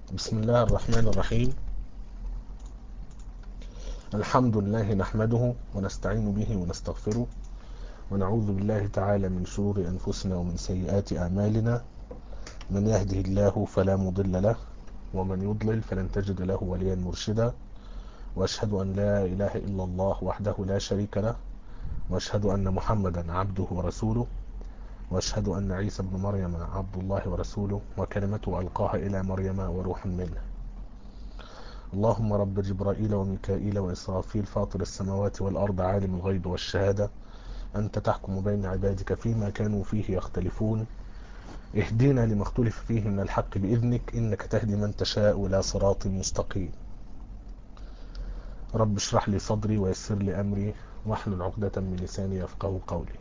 بسم الله الرحمن الرحيم الحمد لله نحمده ونستعين به ونستغفره ونعوذ بالله تعالى من شرور أنفسنا ومن سيئات أعمالنا من يهده الله فلا مضل له ومن يضلل فلن تجد له وليا مرشدا وأشهد أن لا إله إلا الله وحده لا شريك له وأشهد أن محمدا عبده ورسوله وأشهد أن عيسى بن مريم عبد الله ورسوله وكلمته ألقاها إلى مريم وروحا منه اللهم رب جبرائيل وميكائيل وإسرافيل فاطر السماوات والأرض عالم الغيب والشهادة أنت تحكم بين عبادك فيما كانوا فيه يختلفون اهدنا لما اختلف فيه من الحق بإذنك إنك تهدي من تشاء إلى صراط مستقيم رب اشرح لي صدري ويسر لي أمري واحلل عقدة من لساني يفقه قولي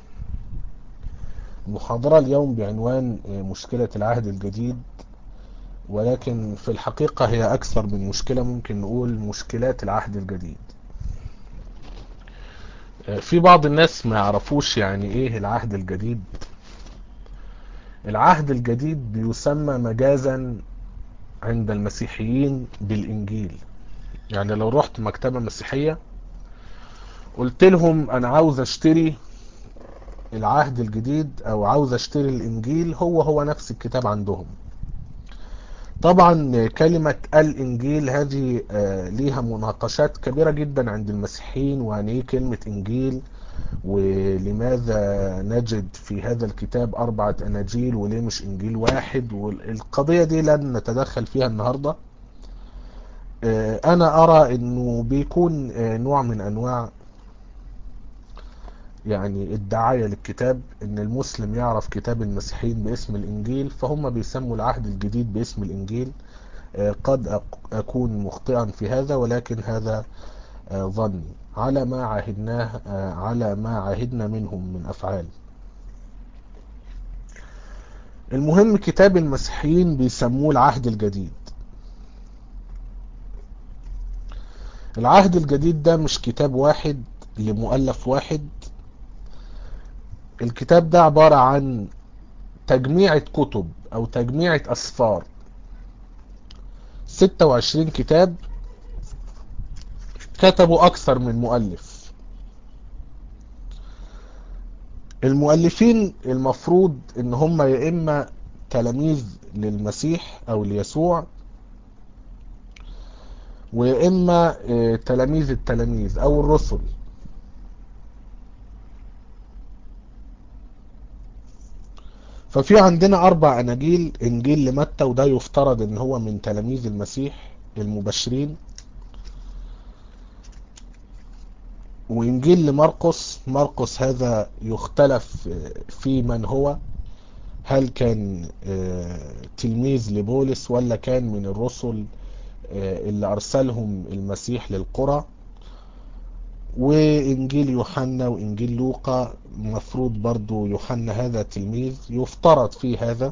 المحاضرة اليوم بعنوان مشكلة العهد الجديد ولكن في الحقيقة هي أكثر من مشكلة ممكن نقول مشكلات العهد الجديد في بعض الناس ما يعرفوش يعني ايه العهد الجديد العهد الجديد بيسمى مجازا عند المسيحيين بالإنجيل يعني لو رحت مكتبة مسيحية قلت لهم أنا عاوز أشتري العهد الجديد أو عاوز أشتري الإنجيل هو هو نفس الكتاب عندهم طبعا كلمة الإنجيل هذه ليها مناقشات كبيرة جدا عند المسيحيين وعن ايه كلمة إنجيل ولماذا نجد في هذا الكتاب أربعة أناجيل وليه مش إنجيل واحد والقضية دي لن نتدخل فيها النهاردة أنا أرى أنه بيكون نوع من أنواع يعني الدعاية للكتاب ان المسلم يعرف كتاب المسيحيين باسم الانجيل فهم بيسموا العهد الجديد باسم الانجيل قد اكون مخطئا في هذا ولكن هذا ظني على ما عهدناه على ما عهدنا منهم من افعال المهم كتاب المسيحيين بيسموه العهد الجديد العهد الجديد ده مش كتاب واحد لمؤلف واحد الكتاب ده عبارة عن تجميعة كتب او تجميعة اسفار 26 كتاب كتبوا اكثر من مؤلف المؤلفين المفروض ان هم يا اما تلاميذ للمسيح او ليسوع ويا اما تلاميذ التلاميذ او الرسل ففي عندنا اربع اناجيل انجيل لمتى وده يفترض ان هو من تلاميذ المسيح المبشرين وانجيل لمرقس مرقس هذا يختلف في من هو هل كان تلميذ لبولس ولا كان من الرسل اللي ارسلهم المسيح للقرى وانجيل يوحنا وانجيل لوقا مفروض برضو يوحنا هذا تلميذ يفترض فيه هذا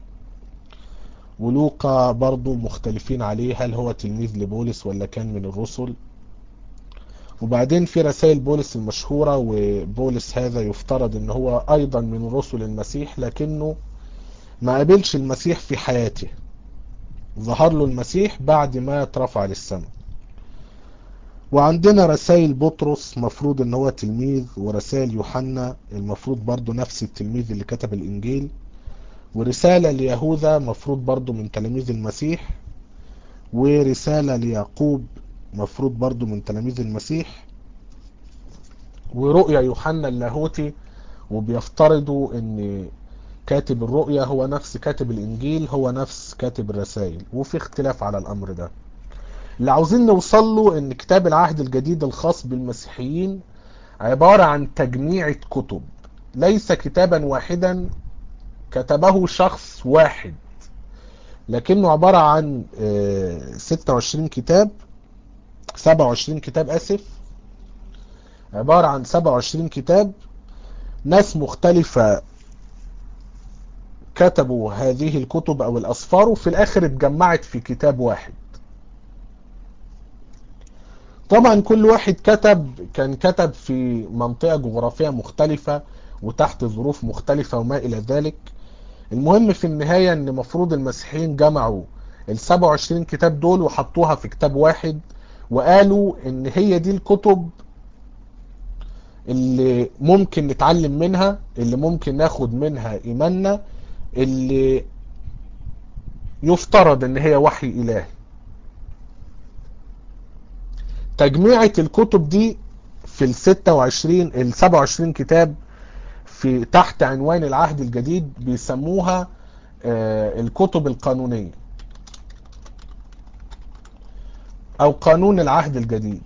ولوقا برضو مختلفين عليه هل هو تلميذ لبولس ولا كان من الرسل وبعدين في رسائل بولس المشهورة وبولس هذا يفترض ان هو ايضا من رسل المسيح لكنه ما قابلش المسيح في حياته ظهر له المسيح بعد ما اترفع للسماء وعندنا رسائل بطرس مفروض ان هو تلميذ ورسائل يوحنا المفروض برضو نفس التلميذ اللي كتب الانجيل ورسالة ليهوذا مفروض برضو من تلاميذ المسيح ورسالة ليعقوب مفروض برضو من تلاميذ المسيح ورؤيا يوحنا اللاهوتي وبيفترضوا ان كاتب الرؤيا هو نفس كاتب الانجيل هو نفس كاتب الرسائل وفي اختلاف على الامر ده اللي عاوزين نوصل له ان كتاب العهد الجديد الخاص بالمسيحيين عبارة عن تجميعة كتب ليس كتابا واحدا كتبه شخص واحد لكنه عبارة عن 26 كتاب 27 كتاب اسف عبارة عن 27 كتاب ناس مختلفة كتبوا هذه الكتب او الاسفار وفي الاخر اتجمعت في كتاب واحد طبعا كل واحد كتب كان كتب في منطقة جغرافية مختلفة وتحت ظروف مختلفة وما الى ذلك المهم في النهاية ان مفروض المسيحيين جمعوا ال 27 كتاب دول وحطوها في كتاب واحد وقالوا ان هي دي الكتب اللي ممكن نتعلم منها اللي ممكن ناخد منها ايماننا اللي يفترض ان هي وحي الهي تجميعة الكتب دي في ال 26 ال 27 كتاب في تحت عنوان العهد الجديد بيسموها آه الكتب القانونية او قانون العهد الجديد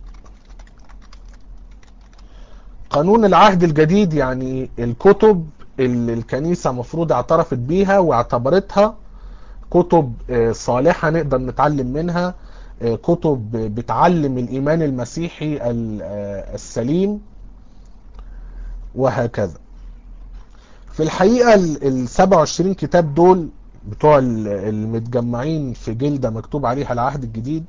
قانون العهد الجديد يعني الكتب اللي الكنيسة مفروض اعترفت بيها واعتبرتها كتب صالحة نقدر نتعلم منها كتب بتعلم الإيمان المسيحي السليم وهكذا في الحقيقة ال 27 كتاب دول بتوع المتجمعين في جلدة مكتوب عليها العهد الجديد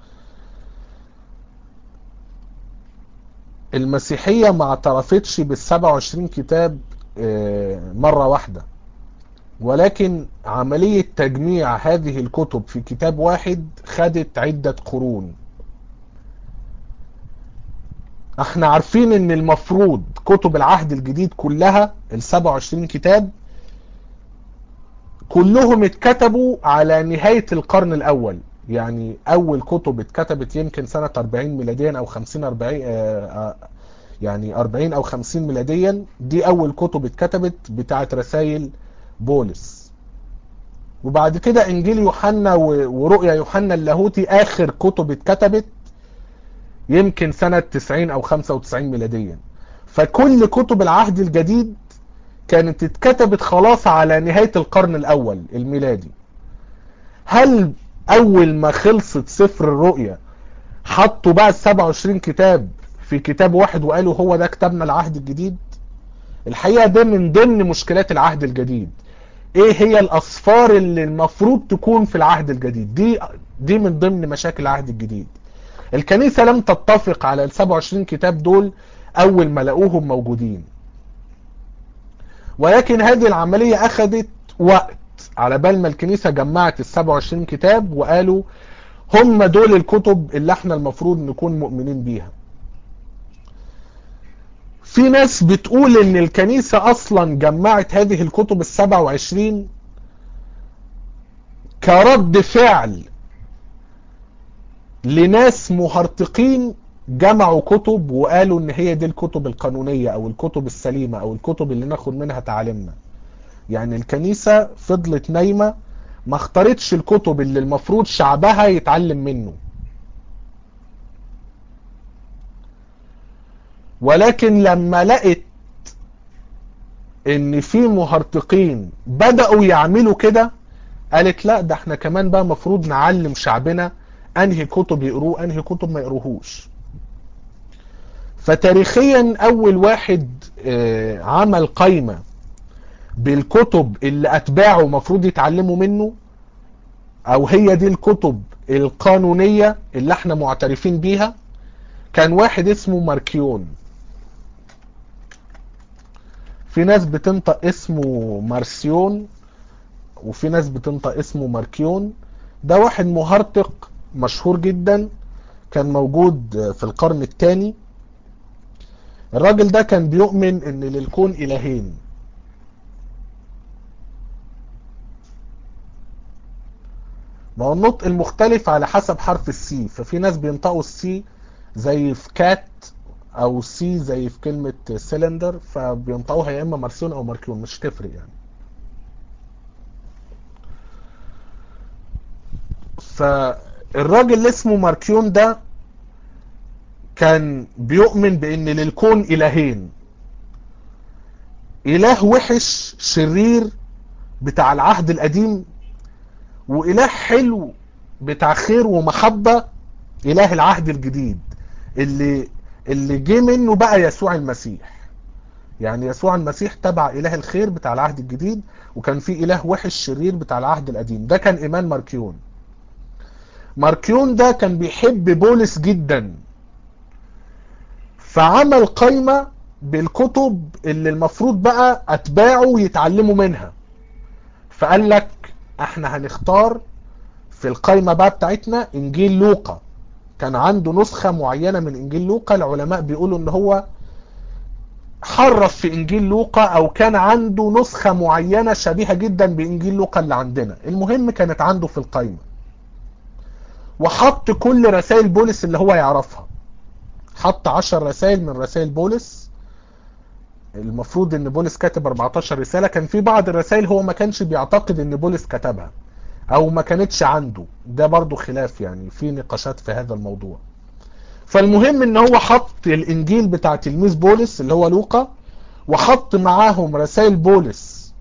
المسيحية ما اعترفتش بال 27 كتاب مرة واحدة ولكن عملية تجميع هذه الكتب في كتاب واحد خدت عدة قرون احنا عارفين ان المفروض كتب العهد الجديد كلها ال 27 كتاب كلهم اتكتبوا على نهاية القرن الاول يعني اول كتب اتكتبت يمكن سنة 40 ميلاديا او 50 40 يعني 40 او 50 ميلاديا دي اول كتب اتكتبت بتاعه رسائل بولس وبعد كده انجيل يوحنا ورؤيا يوحنا اللاهوتي اخر كتب اتكتبت يمكن سنة 90 او 95 ميلاديا فكل كتب العهد الجديد كانت اتكتبت خلاص على نهاية القرن الاول الميلادي هل اول ما خلصت سفر الرؤيا حطوا بقى ال 27 كتاب في كتاب واحد وقالوا هو ده كتابنا العهد الجديد الحقيقة ده من ضمن مشكلات العهد الجديد ايه هي الاصفار اللي المفروض تكون في العهد الجديد دي دي من ضمن مشاكل العهد الجديد الكنيسة لم تتفق على ال 27 كتاب دول اول ما لقوهم موجودين ولكن هذه العملية اخذت وقت على بال ما الكنيسة جمعت ال 27 كتاب وقالوا هم دول الكتب اللي احنا المفروض نكون مؤمنين بيها في ناس بتقول ان الكنيسة اصلا جمعت هذه الكتب ال 27 كرد فعل لناس مهرطقين جمعوا كتب وقالوا ان هي دي الكتب القانونية او الكتب السليمة او الكتب اللي ناخد منها تعاليمنا يعني الكنيسة فضلت نايمة ما اختارتش الكتب اللي المفروض شعبها يتعلم منه ولكن لما لقت ان في مهرطقين بدأوا يعملوا كده قالت لا ده احنا كمان بقى مفروض نعلم شعبنا انهي كتب يقروه انهي كتب ما يقروهوش فتاريخيا اول واحد عمل قايمة بالكتب اللي اتباعه مفروض يتعلموا منه او هي دي الكتب القانونية اللي احنا معترفين بيها كان واحد اسمه ماركيون في ناس بتنطق اسمه مارسيون وفي ناس بتنطق اسمه ماركيون ده واحد مهرطق مشهور جدا كان موجود في القرن الثاني الراجل ده كان بيؤمن ان للكون الهين ما هو النطق المختلف على حسب حرف السي ففي ناس بينطقوا السي زي في كات او سي زي في كلمة سيلندر فبينطقوها يا اما مارسيون او ماركيون مش تفرق يعني فالراجل اللي اسمه ماركيون ده كان بيؤمن بان للكون الهين اله وحش شرير بتاع العهد القديم واله حلو بتاع خير ومحبة اله العهد الجديد اللي اللي جه منه بقى يسوع المسيح يعني يسوع المسيح تبع اله الخير بتاع العهد الجديد وكان في اله وحش شرير بتاع العهد القديم ده كان ايمان ماركيون ماركيون ده كان بيحب بولس جدا فعمل قائمة بالكتب اللي المفروض بقى اتباعه يتعلموا منها فقال لك احنا هنختار في القائمة بقى بتاعتنا انجيل لوقا كان عنده نسخة معينة من انجيل لوقا العلماء بيقولوا ان هو حرف في انجيل لوقا او كان عنده نسخة معينة شبيهة جدا بانجيل لوقا اللي عندنا المهم كانت عنده في القائمة وحط كل رسائل بولس اللي هو يعرفها حط 10 رسائل من رسائل بولس المفروض ان بولس كاتب 14 رسالة كان في بعض الرسائل هو ما كانش بيعتقد ان بولس كتبها او ما كانتش عنده ده برضو خلاف يعني في نقاشات في هذا الموضوع فالمهم ان هو حط الانجيل بتاع تلميذ بولس اللي هو لوقا وحط معاهم رسائل بولس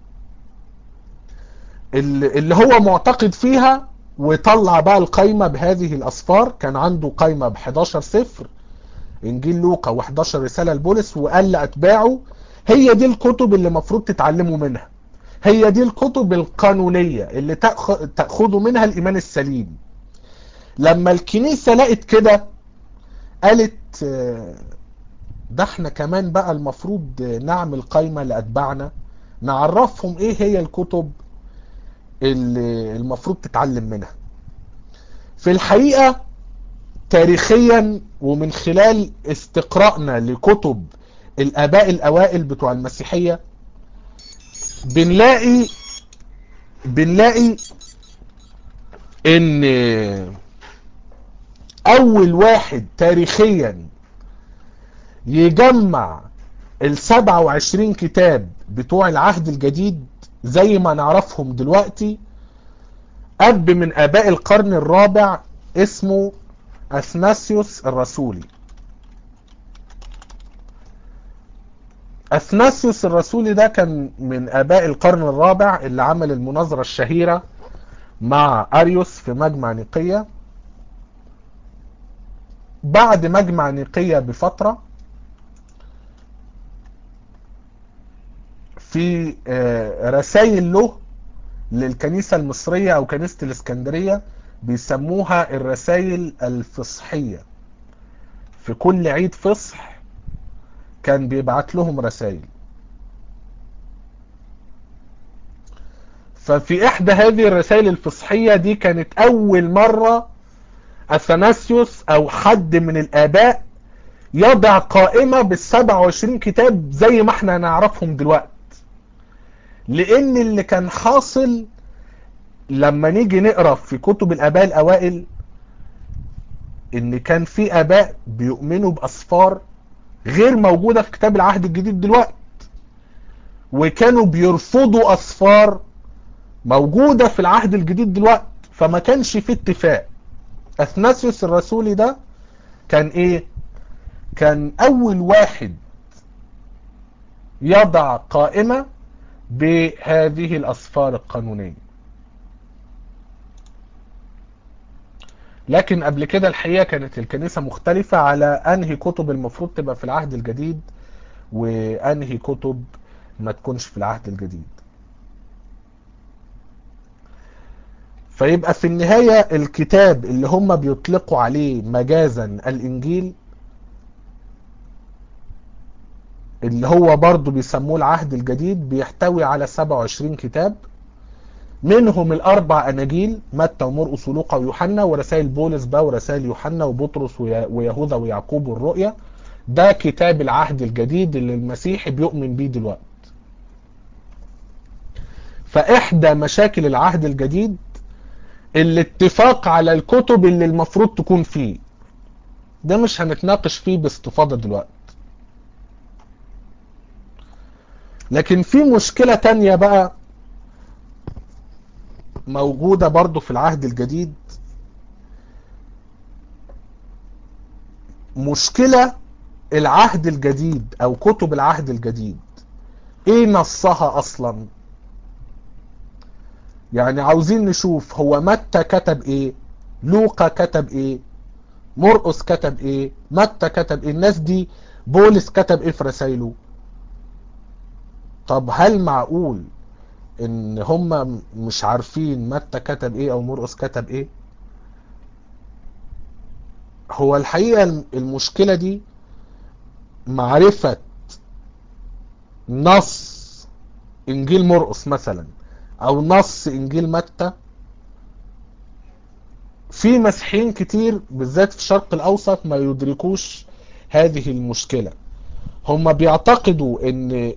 اللي هو معتقد فيها وطلع بقى القايمة بهذه الأصفار كان عنده قايمة ب 11 سفر إنجيل لوقا و11 رسالة لبولس وقال لأتباعه هي دي الكتب اللي المفروض تتعلموا منها هي دي الكتب القانونية اللي تأخذوا منها الإيمان السليم لما الكنيسة لقت كده قالت ده احنا كمان بقى المفروض نعمل قايمة لأتباعنا نعرفهم ايه هي الكتب اللي المفروض تتعلم منها في الحقيقة تاريخيا ومن خلال استقرائنا لكتب الآباء الأوائل بتوع المسيحية بنلاقي بنلاقي ان اول واحد تاريخيا يجمع ال 27 كتاب بتوع العهد الجديد زي ما نعرفهم دلوقتي اب من اباء القرن الرابع اسمه اثناسيوس الرسولي اثناسيوس الرسولي ده كان من اباء القرن الرابع اللي عمل المناظرة الشهيرة مع اريوس في مجمع نيقية بعد مجمع نيقية بفترة في رسائل له للكنيسة المصرية او كنيسة الاسكندرية بيسموها الرسائل الفصحية في كل عيد فصح كان بيبعت لهم رسائل ففي احدى هذه الرسائل الفصحية دي كانت اول مرة اثناسيوس او حد من الاباء يضع قائمة بالسبع وعشرين كتاب زي ما احنا نعرفهم دلوقتي لان اللي كان حاصل لما نيجي نقرا في كتب الاباء الاوائل ان كان في اباء بيؤمنوا باصفار غير موجودة في كتاب العهد الجديد دلوقتي وكانوا بيرفضوا اصفار موجودة في العهد الجديد دلوقتي فما كانش في اتفاق اثناسيوس الرسولي ده كان ايه كان اول واحد يضع قائمة بهذه الاصفار القانونية لكن قبل كده الحقيقة كانت الكنيسة مختلفة على انهي كتب المفروض تبقى في العهد الجديد وانهي كتب ما تكونش في العهد الجديد فيبقى في النهاية الكتاب اللي هم بيطلقوا عليه مجازا الانجيل اللي هو برضو بيسموه العهد الجديد بيحتوي على 27 كتاب منهم الاربع اناجيل متى ومرقس ولوقا ويوحنا ورسائل بولس بقى ورسائل يوحنا وبطرس ويهوذا ويعقوب والرؤيا ده كتاب العهد الجديد اللي المسيحي بيؤمن بيه دلوقتي فاحدى مشاكل العهد الجديد الاتفاق على الكتب اللي المفروض تكون فيه ده مش هنتناقش فيه باستفاضة دلوقتي لكن في مشكلة تانية بقى موجودة برضو في العهد الجديد مشكلة العهد الجديد او كتب العهد الجديد ايه نصها اصلا يعني عاوزين نشوف هو متى كتب ايه لوقا كتب ايه مرقس كتب ايه متى كتب ايه الناس دي بولس كتب ايه في رسائله طب هل معقول ان هم مش عارفين متى كتب ايه او مرقس كتب ايه هو الحقيقة المشكلة دي معرفة نص انجيل مرقس مثلا او نص انجيل متى في مسيحيين كتير بالذات في الشرق الاوسط ما يدركوش هذه المشكلة هم بيعتقدوا ان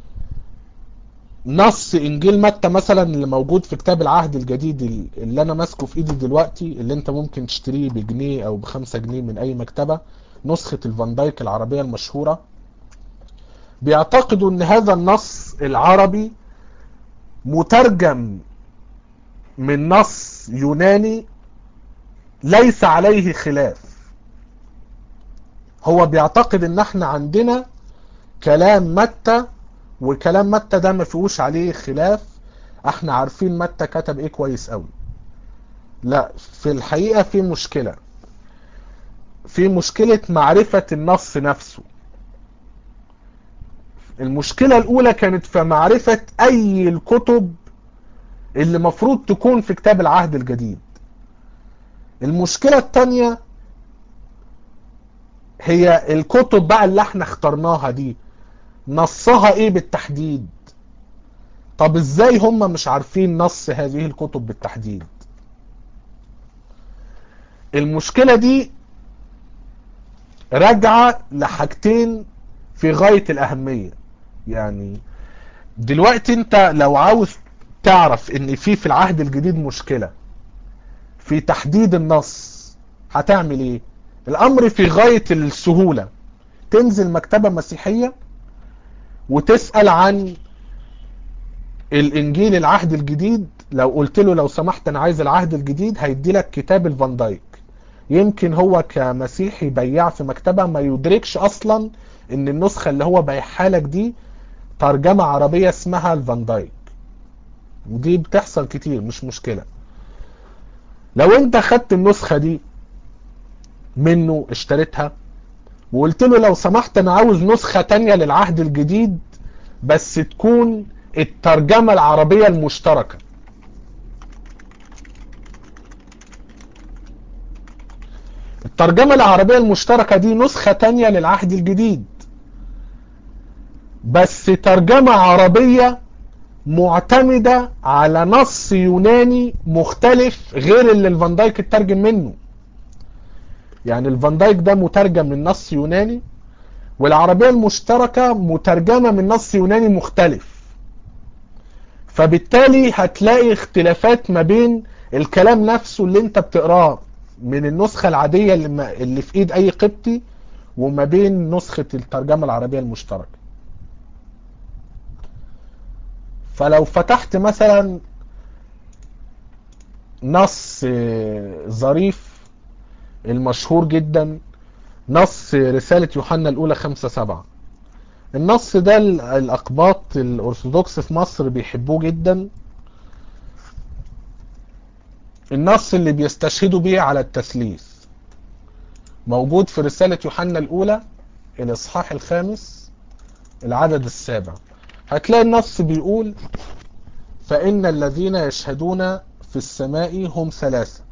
نص انجيل متى مثلا اللي موجود في كتاب العهد الجديد اللي انا ماسكه في ايدي دلوقتي اللي انت ممكن تشتريه بجنيه او بخمسة جنيه من اي مكتبة نسخة الفان دايك العربية المشهورة بيعتقدوا ان هذا النص العربي مترجم من نص يوناني ليس عليه خلاف هو بيعتقد ان احنا عندنا كلام متى وكلام متى ده ما فيهوش عليه خلاف احنا عارفين متى كتب ايه كويس قوي لا في الحقيقة في مشكلة في مشكلة معرفة النص نفسه المشكلة الاولى كانت في معرفة اي الكتب اللي مفروض تكون في كتاب العهد الجديد المشكلة التانية هي الكتب بقى اللي احنا اخترناها دي نصها ايه بالتحديد طب ازاي هم مش عارفين نص هذه الكتب بالتحديد المشكلة دي راجعة لحاجتين في غاية الأهمية يعني دلوقتي انت لو عاوز تعرف ان في في العهد الجديد مشكلة في تحديد النص هتعمل ايه الامر في غاية السهولة تنزل مكتبة مسيحية وتسأل عن الانجيل العهد الجديد لو قلت له لو سمحت انا عايز العهد الجديد هيدي لك كتاب الفان دايك يمكن هو كمسيحي بياع في مكتبة ما يدركش اصلا ان النسخة اللي هو بيعها لك دي ترجمة عربية اسمها الفان دايك ودي بتحصل كتير مش مشكلة لو انت خدت النسخة دي منه اشتريتها وقلت له لو سمحت انا عاوز نسخة تانية للعهد الجديد بس تكون الترجمة العربية المشتركة الترجمة العربية المشتركة دي نسخة تانية للعهد الجديد بس ترجمة عربية معتمدة على نص يوناني مختلف غير اللي الفان دايك اترجم منه يعني الفان دايك ده مترجم من نص يوناني والعربية المشتركة مترجمة من نص يوناني مختلف فبالتالي هتلاقي اختلافات ما بين الكلام نفسه اللي انت بتقراه من النسخة العادية اللي, ما اللي في ايد اي قبطي وما بين نسخة الترجمة العربية المشتركة فلو فتحت مثلا نص ظريف المشهور جدا نص رسالة يوحنا الأولى خمسة سبعة النص ده الأقباط الأرثوذكس في مصر بيحبوه جدا النص اللي بيستشهدوا بيه على التثليث موجود في رسالة يوحنا الأولى الإصحاح الخامس العدد السابع هتلاقي النص بيقول فإن الذين يشهدون في السماء هم ثلاثة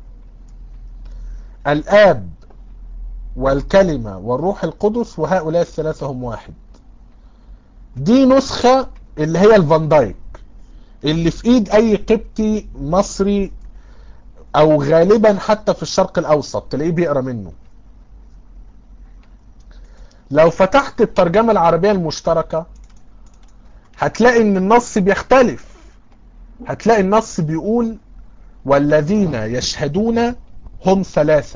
الآب والكلمة والروح القدس وهؤلاء الثلاثة هم واحد دي نسخة اللي هي الفان دايك اللي في ايد اي قبطي مصري او غالبا حتى في الشرق الاوسط تلاقيه بيقرا منه لو فتحت الترجمة العربية المشتركة هتلاقي ان النص بيختلف هتلاقي النص بيقول والذين يشهدون هم ثلاثة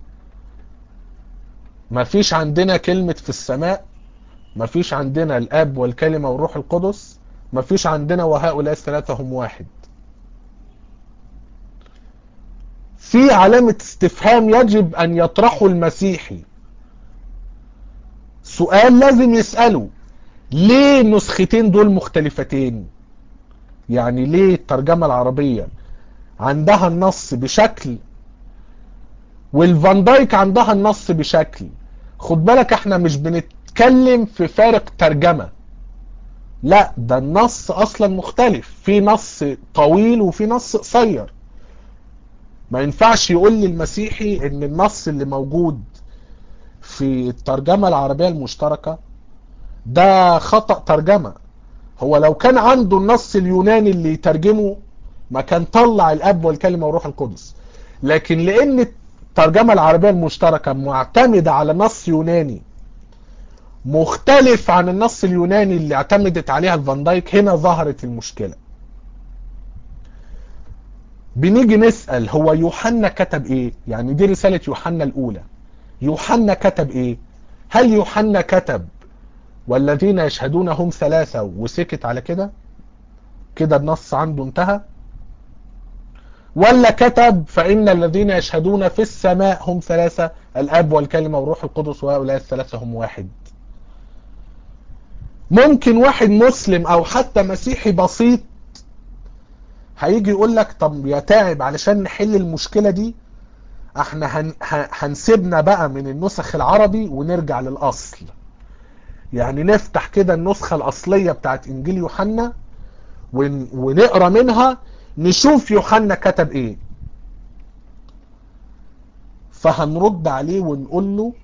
ما فيش عندنا كلمة في السماء ما فيش عندنا الاب والكلمة والروح القدس ما فيش عندنا وهؤلاء الثلاثة هم واحد في علامة استفهام يجب ان يطرحه المسيحي سؤال لازم يسأله ليه النسختين دول مختلفتين يعني ليه الترجمة العربية عندها النص بشكل والفان دايك عندها النص بشكل خد بالك احنا مش بنتكلم في فارق ترجمة لا ده النص اصلا مختلف في نص طويل وفي نص قصير ما ينفعش يقول لي المسيحي ان النص اللي موجود في الترجمة العربية المشتركة ده خطأ ترجمة هو لو كان عنده النص اليوناني اللي يترجمه ما كان طلع الاب والكلمة والروح القدس لكن لان الترجمة العربية المشتركة معتمدة على نص يوناني مختلف عن النص اليوناني اللي اعتمدت عليها الفان دايك هنا ظهرت المشكلة بنيجي نسأل هو يوحنا كتب ايه يعني دي رسالة يوحنا الاولى يوحنا كتب ايه هل يوحنا كتب والذين يشهدون هم ثلاثة وسكت على كده كده النص عنده انتهى ولا كتب فإن الذين يشهدون في السماء هم ثلاثة الأب والكلمة والروح القدس وهؤلاء الثلاثة هم واحد ممكن واحد مسلم أو حتى مسيحي بسيط هيجي يقول لك طب يا تعب علشان نحل المشكلة دي احنا هن هنسيبنا بقى من النسخ العربي ونرجع للأصل يعني نفتح كده النسخة الأصلية بتاعت إنجيل يوحنا ون... ونقرا منها نشوف يوحنا كتب ايه فهنرد عليه ونقول له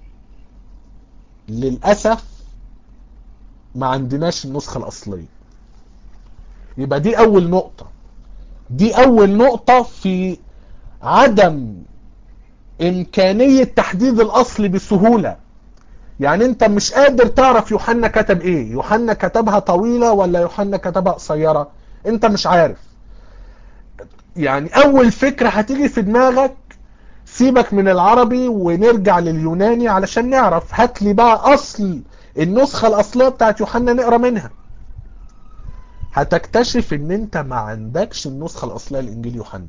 للأسف ما عندناش النسخة الأصلية يبقى دي أول نقطة دي أول نقطة في عدم إمكانية تحديد الأصل بسهولة يعني أنت مش قادر تعرف يوحنا كتب إيه يوحنا كتبها طويلة ولا يوحنا كتبها قصيرة أنت مش عارف يعني أول فكرة هتيجي في دماغك سيبك من العربي ونرجع لليوناني علشان نعرف هات لي بقى أصل النسخة الأصلية بتاعت يوحنا نقرا منها هتكتشف ان انت ما عندكش النسخة الاصلية لانجيل يوحنا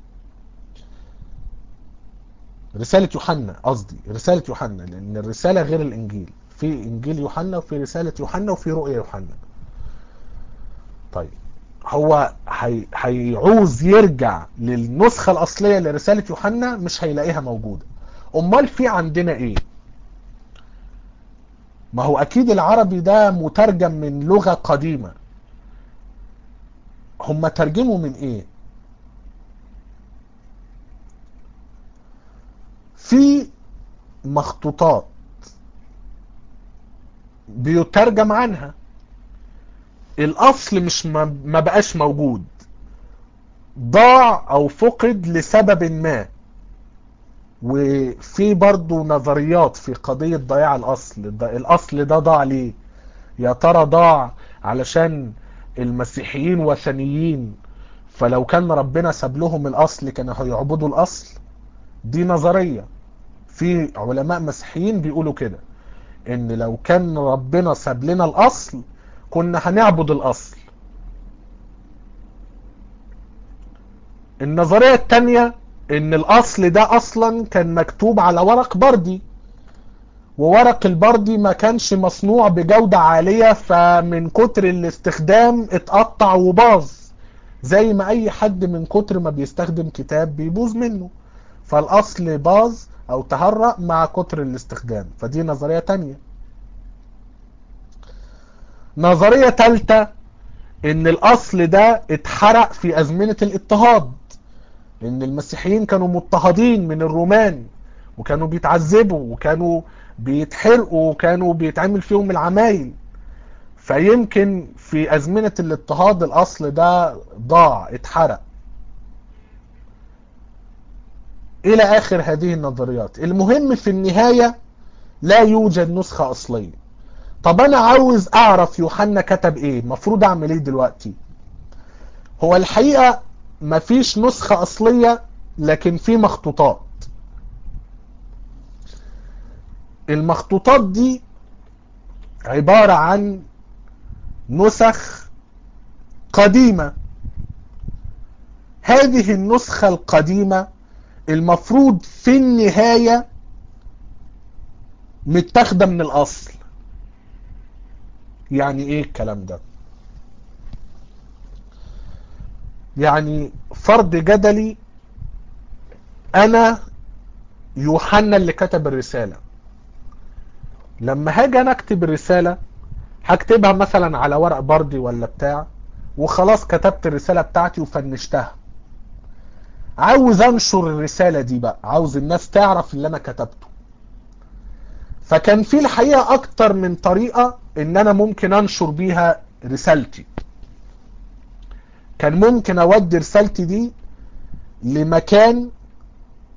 رسالة يوحنا قصدي رسالة يوحنا لان الرسالة غير الانجيل في انجيل يوحنا وفي رسالة يوحنا وفي رؤية يوحنا طيب هو هي... هيعوز يرجع للنسخة الاصلية لرسالة يوحنا مش هيلاقيها موجودة امال في عندنا ايه ما هو اكيد العربي ده مترجم من لغة قديمة هم ترجموا من ايه في مخطوطات بيترجم عنها الاصل مش ما بقاش موجود ضاع او فقد لسبب ما وفي برضو نظريات في قضية ضياع الاصل الاصل ده ضاع ليه يا ترى ضاع علشان المسيحيين وثنيين فلو كان ربنا ساب لهم الاصل كانوا هيعبدوا الاصل دي نظرية في علماء مسيحيين بيقولوا كده ان لو كان ربنا ساب لنا الاصل كنا هنعبد الاصل النظرية التانية ان الاصل ده اصلا كان مكتوب على ورق بردي وورق البردي ما كانش مصنوع بجودة عالية فمن كتر الاستخدام اتقطع وباظ زي ما اي حد من كتر ما بيستخدم كتاب بيبوظ منه فالاصل باظ او تهرأ مع كتر الاستخدام فدي نظرية تانية نظرية تالتة ان الاصل ده اتحرق في ازمنة الاضطهاد ان المسيحيين كانوا مضطهدين من الرومان وكانوا بيتعذبوا وكانوا بيتحرقوا وكانوا بيتعمل فيهم العمايل فيمكن في أزمنة الاضطهاد الأصل ده ضاع اتحرق إلى آخر هذه النظريات المهم في النهاية لا يوجد نسخة أصلية طب أنا عاوز أعرف يوحنا كتب إيه مفروض أعمل إيه دلوقتي هو الحقيقة مفيش نسخة أصلية لكن في مخطوطات المخطوطات دي عبارة عن نسخ قديمة هذه النسخة القديمة المفروض في النهاية متاخدة من الأصل يعني ايه الكلام ده يعني فرض جدلي انا يوحنا اللي كتب الرسالة لما هاجي انا اكتب الرسالة هكتبها مثلا على ورق بردي ولا بتاع وخلاص كتبت الرسالة بتاعتي وفنشتها عاوز انشر الرسالة دي بقى عاوز الناس تعرف اللي انا كتبته فكان في الحقيقة اكتر من طريقة ان انا ممكن انشر بيها رسالتي كان ممكن اودي رسالتي دي لمكان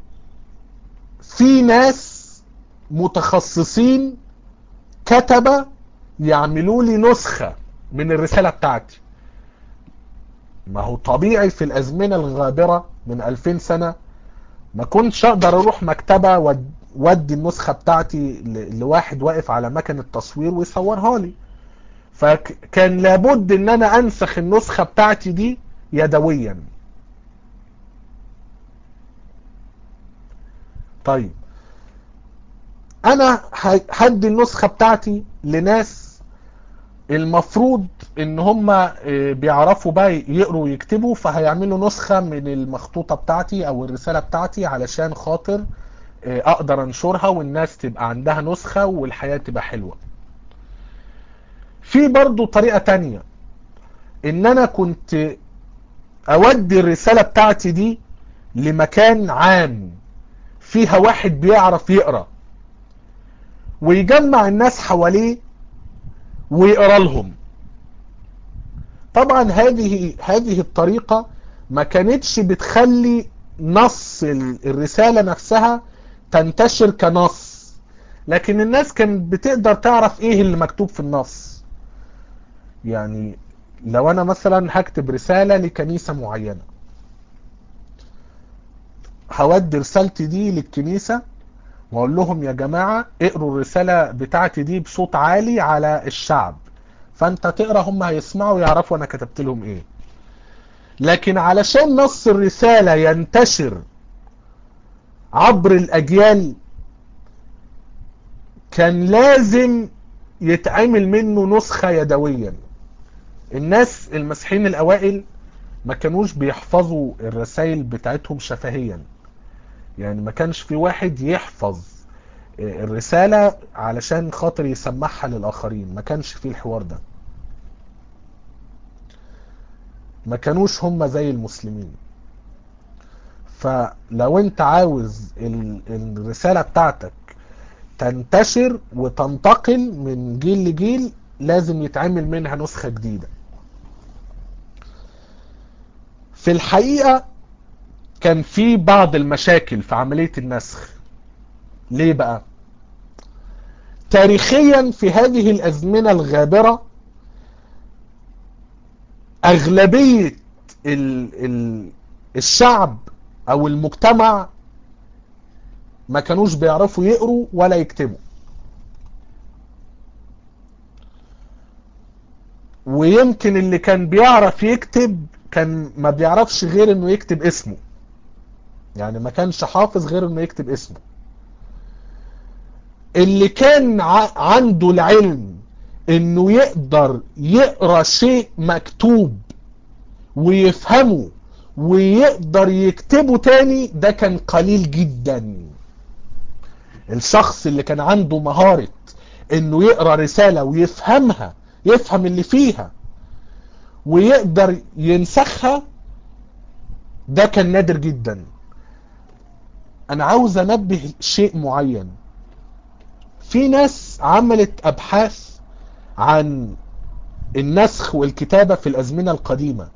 في ناس متخصصين كتبة يعملوا لي نسخة من الرسالة بتاعتي ما هو طبيعي في الأزمنة الغابرة من 2000 سنة ما كنتش أقدر أروح مكتبة وادي النسخة بتاعتي لواحد واقف على مكان التصوير ويصورها لي فكان لابد ان انا انسخ النسخة بتاعتي دي يدويا طيب انا هدي النسخة بتاعتي لناس المفروض ان هم بيعرفوا بقى يقروا ويكتبوا فهيعملوا نسخة من المخطوطة بتاعتي او الرسالة بتاعتي علشان خاطر اقدر انشرها والناس تبقى عندها نسخة والحياة تبقى حلوة في برضو طريقة تانية ان انا كنت اودي الرسالة بتاعتي دي لمكان عام فيها واحد بيعرف يقرأ ويجمع الناس حواليه ويقرا لهم طبعا هذه هذه الطريقة ما كانتش بتخلي نص الرسالة نفسها تنتشر كنص لكن الناس كانت بتقدر تعرف ايه اللي مكتوب في النص يعني لو انا مثلا هكتب رسالة لكنيسة معينة هودي رسالتي دي للكنيسة واقول لهم يا جماعة اقروا الرسالة بتاعتي دي بصوت عالي على الشعب فانت تقرا هم هيسمعوا ويعرفوا انا كتبت لهم ايه لكن علشان نص الرسالة ينتشر عبر الاجيال كان لازم يتعمل منه نسخة يدويا الناس المسيحيين الاوائل ما كانوش بيحفظوا الرسائل بتاعتهم شفهيا يعني ما كانش في واحد يحفظ الرسالة علشان خاطر يسمعها للآخرين ما كانش في الحوار ده ما كانوش هم زي المسلمين فلو انت عاوز الرسالة بتاعتك تنتشر وتنتقل من جيل لجيل لازم يتعمل منها نسخة جديدة في الحقيقة كان في بعض المشاكل في عملية النسخ ليه بقى تاريخيا في هذه الأزمنة الغابرة أغلبية ال ال الشعب أو المجتمع ما كانوش بيعرفوا يقروا ولا يكتبوا ويمكن اللي كان بيعرف يكتب كان ما بيعرفش غير انه يكتب اسمه يعني ما كانش حافظ غير انه يكتب اسمه اللي كان عنده العلم انه يقدر يقرا شيء مكتوب ويفهمه ويقدر يكتبه تاني ده كان قليل جدا الشخص اللي كان عنده مهارة انه يقرا رسالة ويفهمها يفهم اللي فيها ويقدر ينسخها ده كان نادر جدا انا عاوز انبه شيء معين في ناس عملت ابحاث عن النسخ والكتابة في الازمنة القديمة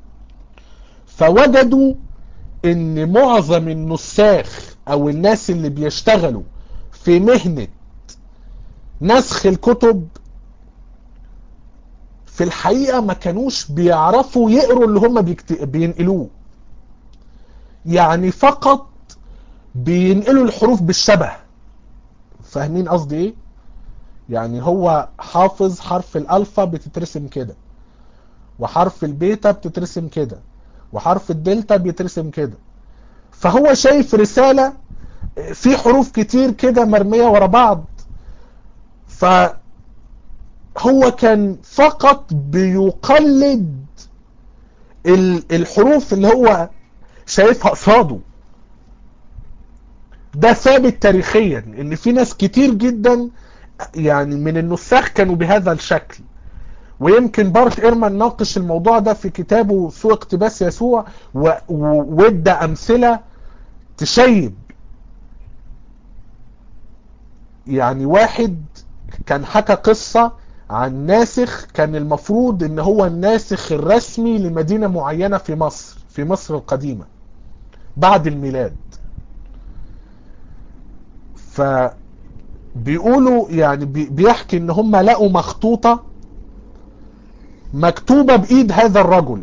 فوجدوا ان معظم النساخ او الناس اللي بيشتغلوا في مهنة نسخ الكتب في الحقيقة ما كانوش بيعرفوا يقروا اللي هم بيكت... بينقلوه يعني فقط بينقلوا الحروف بالشبه فاهمين قصدي ايه يعني هو حافظ حرف الالفا بتترسم كده وحرف البيتا بتترسم كده وحرف الدلتا بيترسم كده فهو شايف رسالة في حروف كتير كده مرمية ورا بعض فهو كان فقط بيقلد الحروف اللي هو شايفها قصاده ده ثابت تاريخيا ان في ناس كتير جدا يعني من النساخ كانوا بهذا الشكل ويمكن بارت ايرمان ناقش الموضوع ده في كتابه سوء اقتباس يسوع وادى امثلة تشيب يعني واحد كان حكى قصة عن ناسخ كان المفروض ان هو الناسخ الرسمي لمدينة معينة في مصر في مصر القديمة بعد الميلاد فبيقولوا يعني بيحكي ان هم لقوا مخطوطة مكتوبة بايد هذا الرجل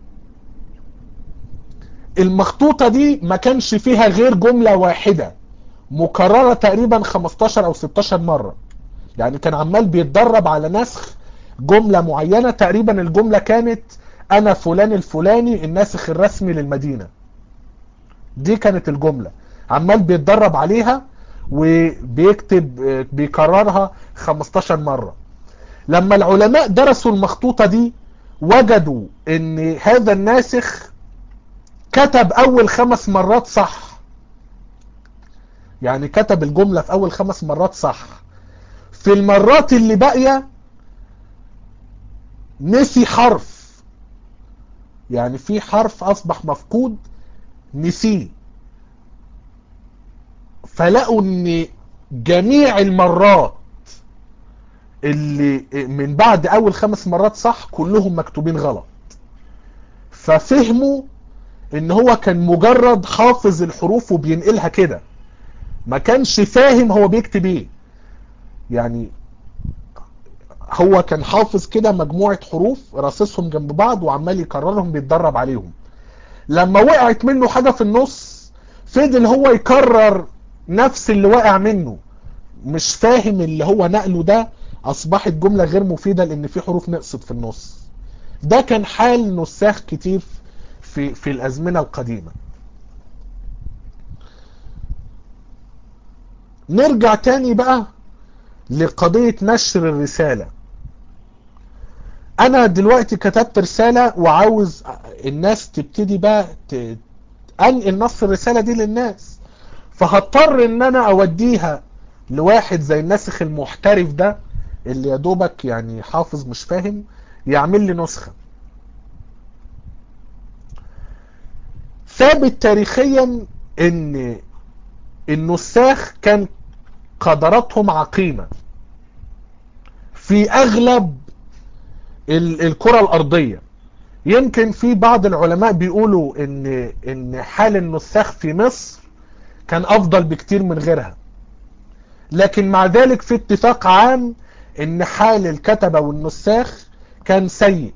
المخطوطة دي ما كانش فيها غير جملة واحدة مكررة تقريبا 15 او 16 مرة يعني كان عمال بيتدرب على نسخ جملة معينة تقريبا الجملة كانت انا فلان الفلاني الناسخ الرسمي للمدينة دي كانت الجملة عمال بيتدرب عليها وبيكتب بيكررها 15 مرة لما العلماء درسوا المخطوطة دي وجدوا ان هذا الناسخ كتب اول خمس مرات صح يعني كتب الجملة في اول خمس مرات صح في المرات اللي باقية نسي حرف يعني في حرف اصبح مفقود نسيه فلقوا ان جميع المرات اللي من بعد اول خمس مرات صح كلهم مكتوبين غلط ففهموا ان هو كان مجرد حافظ الحروف وبينقلها كده ما كانش فاهم هو بيكتب ايه يعني هو كان حافظ كده مجموعة حروف راصصهم جنب بعض وعمال يكررهم بيتدرب عليهم لما وقعت منه حاجة في النص فضل هو يكرر نفس اللي وقع منه مش فاهم اللي هو نقله ده اصبحت جملة غير مفيدة لان في حروف نقصت في النص ده كان حال نساخ كتير في, في الازمنة القديمة نرجع تاني بقى لقضية نشر الرسالة انا دلوقتي كتبت رسالة وعاوز الناس تبتدي بقى انقل نص الرسالة دي للناس فهضطر ان انا اوديها لواحد زي الناسخ المحترف ده اللي يا دوبك يعني حافظ مش فاهم يعمل لي نسخة ثابت تاريخيا ان النساخ كان قدراتهم عقيمة في اغلب الكرة الارضية يمكن في بعض العلماء بيقولوا ان ان حال النساخ في مصر كان افضل بكتير من غيرها لكن مع ذلك في اتفاق عام ان حال الكتبة والنساخ كان سيء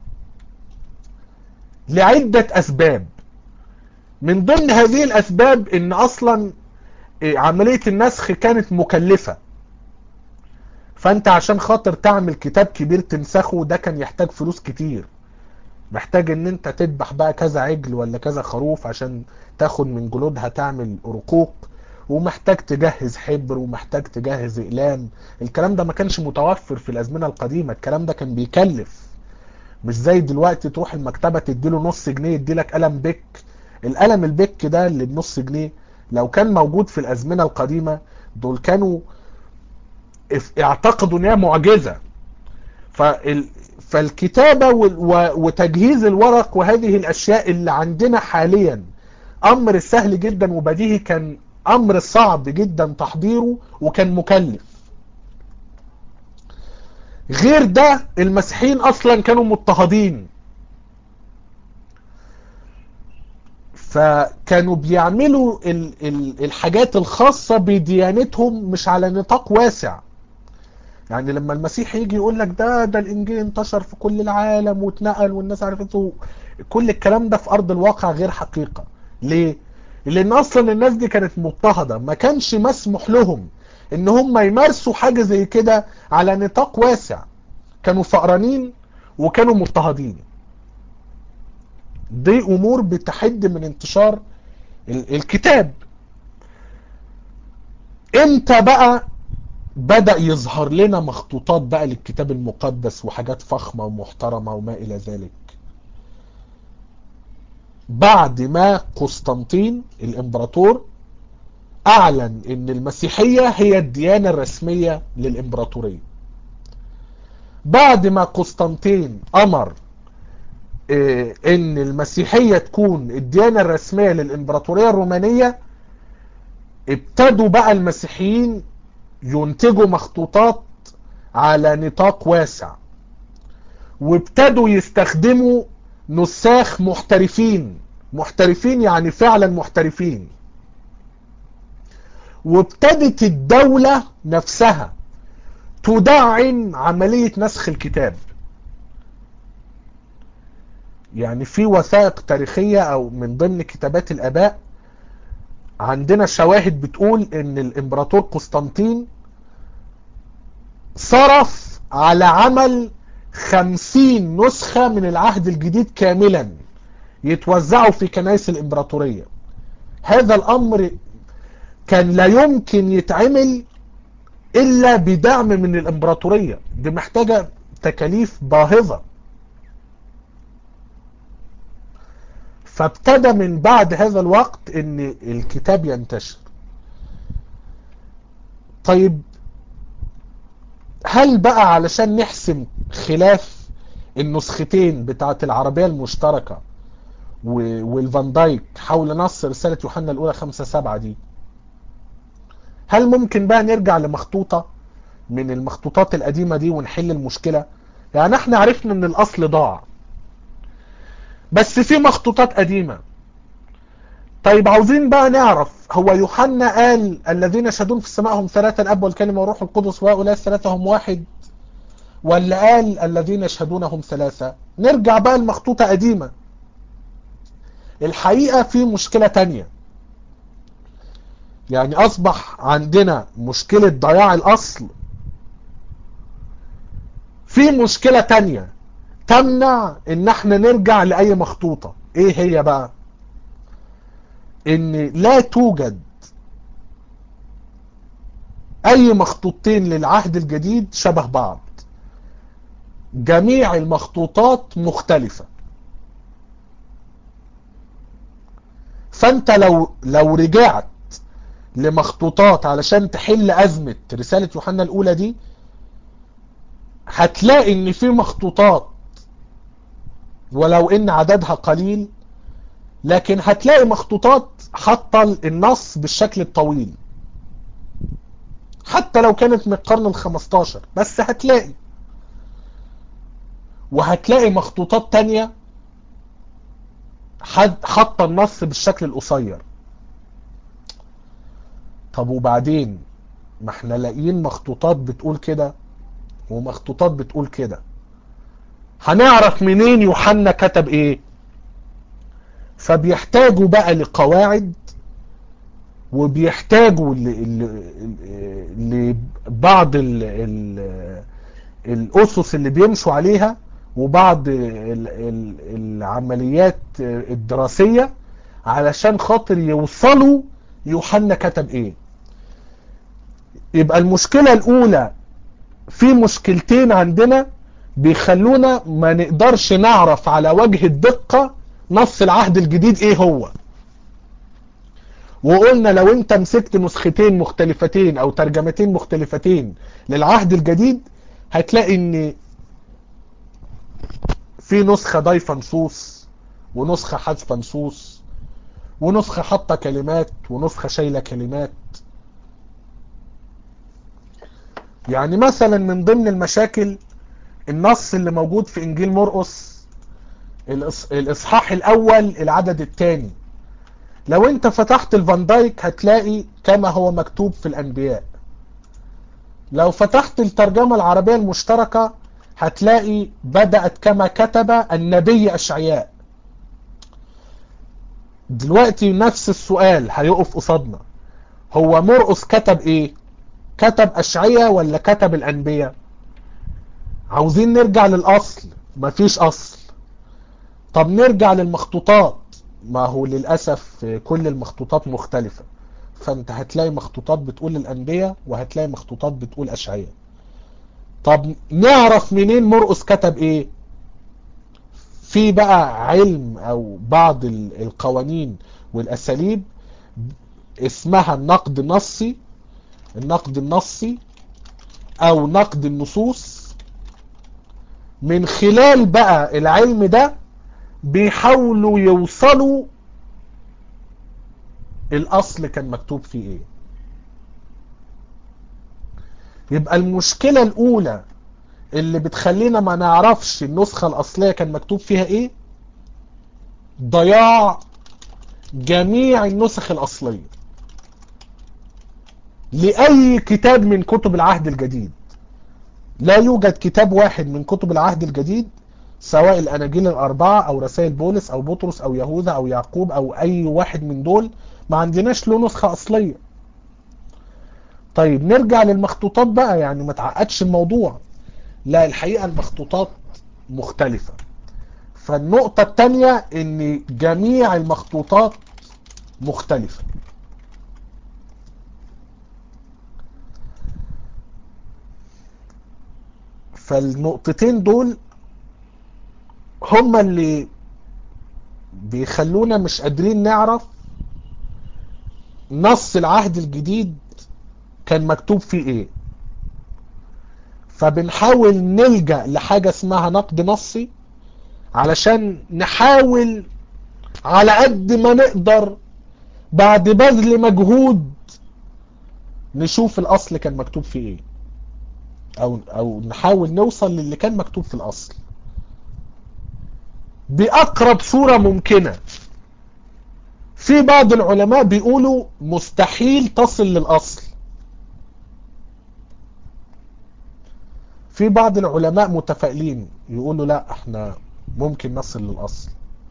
لعدة اسباب من ضمن هذه الاسباب ان اصلا عملية النسخ كانت مكلفة فانت عشان خاطر تعمل كتاب كبير تنسخه ده كان يحتاج فلوس كتير محتاج ان انت تذبح بقى كذا عجل ولا كذا خروف عشان تاخد من جلودها تعمل رقوق ومحتاج تجهز حبر ومحتاج تجهز اقلام الكلام ده ما كانش متوفر في الازمنة القديمة الكلام ده كان بيكلف مش زي دلوقتي تروح المكتبة تديله نص جنيه يديلك قلم بك القلم البك ده اللي بنص جنيه لو كان موجود في الازمنة القديمة دول كانوا اعتقدوا ان هي معجزة فال... فالكتابة وتجهيز الورق وهذه الاشياء اللي عندنا حاليا امر سهل جدا وبديهي كان امر صعب جدا تحضيره وكان مكلف غير ده المسيحيين اصلا كانوا مضطهدين فكانوا بيعملوا ال ال الحاجات الخاصة بديانتهم مش على نطاق واسع يعني لما المسيح يجي يقول لك ده ده الانجيل انتشر في كل العالم واتنقل والناس عرفته كل الكلام ده في ارض الواقع غير حقيقة ليه لان اصلا الناس دي كانت مضطهدة ما كانش مسموح لهم ان هم يمارسوا حاجة زي كده على نطاق واسع كانوا فقرانين وكانوا مضطهدين دي امور بتحد من انتشار الكتاب امتى بقى بدأ يظهر لنا مخطوطات بقى للكتاب المقدس وحاجات فخمة ومحترمة وما الى ذلك بعد ما قسطنطين الامبراطور اعلن ان المسيحية هي الديانة الرسمية للامبراطورية بعد ما قسطنطين امر ان المسيحية تكون الديانة الرسمية للامبراطورية الرومانية ابتدوا بقى المسيحيين ينتجوا مخطوطات على نطاق واسع وابتدوا يستخدموا نساخ محترفين محترفين يعني فعلا محترفين وابتدت الدولة نفسها تدعم عملية نسخ الكتاب يعني في وثائق تاريخية او من ضمن كتابات الاباء عندنا شواهد بتقول ان الامبراطور قسطنطين صرف على عمل خمسين نسخة من العهد الجديد كاملا يتوزعوا في كنائس الامبراطورية هذا الامر كان لا يمكن يتعمل الا بدعم من الامبراطورية دي محتاجة تكاليف باهظة فابتدى من بعد هذا الوقت ان الكتاب ينتشر طيب هل بقى علشان نحسم خلاف النسختين بتاعت العربية المشتركة والفان دايك حول نص رسالة يوحنا الأولى خمسة سبعة دي هل ممكن بقى نرجع لمخطوطة من المخطوطات القديمة دي ونحل المشكلة يعني احنا عرفنا ان الأصل ضاع بس في مخطوطات قديمة طيب عاوزين بقى نعرف هو يوحنا قال الذين يشهدون في السماء هم ثلاثة الأب والكلمة والروح القدس وهؤلاء الثلاثة هم واحد ولا قال الذين يشهدون هم ثلاثة نرجع بقى المخطوطة قديمة الحقيقة في مشكلة تانية يعني أصبح عندنا مشكلة ضياع الأصل في مشكلة تانية تمنع ان احنا نرجع لأي مخطوطة ايه هي بقى ان لا توجد اي مخطوطتين للعهد الجديد شبه بعض جميع المخطوطات مختلفة فانت لو لو رجعت لمخطوطات علشان تحل ازمة رسالة يوحنا الاولى دي هتلاقي ان في مخطوطات ولو ان عددها قليل لكن هتلاقي مخطوطات حاطه النص بالشكل الطويل حتى لو كانت من القرن الخمستاشر بس هتلاقي وهتلاقي مخطوطات تانية حاطه النص بالشكل القصير طب وبعدين ما احنا لاقيين مخطوطات بتقول كده ومخطوطات بتقول كده هنعرف منين يوحنا كتب ايه فبيحتاجوا بقى لقواعد وبيحتاجوا لبعض ال ال الاسس اللي بيمشوا عليها وبعض ال ال العمليات الدراسية علشان خاطر يوصلوا يوحنا كتب ايه يبقى المشكلة الاولى في مشكلتين عندنا بيخلونا ما نقدرش نعرف على وجه الدقة نص العهد الجديد ايه هو وقلنا لو انت مسكت نسختين مختلفتين او ترجمتين مختلفتين للعهد الجديد هتلاقي ان في نسخة ضايفة نصوص ونسخة حذف نصوص ونسخة حاطة كلمات ونسخة شايلة كلمات يعني مثلا من ضمن المشاكل النص اللي موجود في انجيل مرقس الاصحاح الاول العدد الثاني لو انت فتحت الفان دايك هتلاقي كما هو مكتوب في الانبياء لو فتحت الترجمة العربية المشتركة هتلاقي بدأت كما كتب النبي اشعياء دلوقتي نفس السؤال هيقف قصادنا هو مرقس كتب ايه كتب اشعياء ولا كتب الانبياء عاوزين نرجع للاصل مفيش اصل طب نرجع للمخطوطات ما هو للأسف كل المخطوطات مختلفة فانت هتلاقي مخطوطات بتقول الأنبياء وهتلاقي مخطوطات بتقول أشعياء طب نعرف منين مرقس كتب ايه في بقى علم او بعض القوانين والاساليب اسمها النقد النصي النقد النصي او نقد النصوص من خلال بقى العلم ده بيحاولوا يوصلوا الاصل كان مكتوب فيه ايه يبقى المشكلة الاولى اللي بتخلينا ما نعرفش النسخة الاصلية كان مكتوب فيها ايه ضياع جميع النسخ الاصلية لأي كتاب من كتب العهد الجديد لا يوجد كتاب واحد من كتب العهد الجديد سواء الأناجيل الأربعة أو رسائل بولس أو بطرس أو يهوذا أو يعقوب أو أي واحد من دول ما عندناش له نسخة أصلية طيب نرجع للمخطوطات بقى يعني ما تعقدش الموضوع لا الحقيقة المخطوطات مختلفة فالنقطة التانية ان جميع المخطوطات مختلفة فالنقطتين دول هما اللي بيخلونا مش قادرين نعرف نص العهد الجديد كان مكتوب فيه ايه فبنحاول نلجأ لحاجة اسمها نقد نصي علشان نحاول على قد ما نقدر بعد بذل مجهود نشوف الاصل كان مكتوب فيه ايه او او نحاول نوصل للي كان مكتوب في الاصل باقرب صورة ممكنة في بعض العلماء بيقولوا مستحيل تصل للاصل في بعض العلماء متفائلين يقولوا لا احنا ممكن نصل للاصل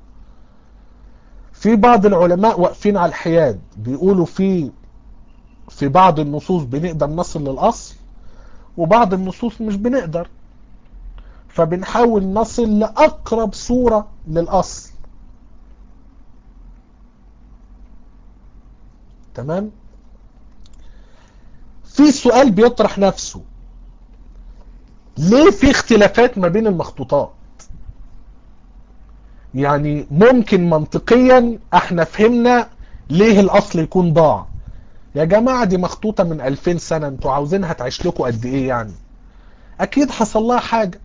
في بعض العلماء واقفين على الحياد بيقولوا في في بعض النصوص بنقدر نصل للاصل وبعض النصوص مش بنقدر فبنحاول نصل لأقرب صورة للأصل تمام في سؤال بيطرح نفسه ليه في اختلافات ما بين المخطوطات يعني ممكن منطقيا احنا فهمنا ليه الاصل يكون ضاع يا جماعة دي مخطوطة من 2000 سنة انتوا عاوزينها تعيش لكم قد ايه يعني اكيد حصل لها حاجة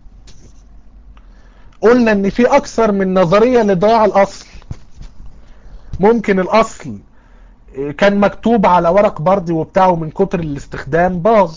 قلنا ان في اكثر من نظرية لضياع الاصل ممكن الاصل كان مكتوب على ورق بردي وبتاعه من كتر الاستخدام باظ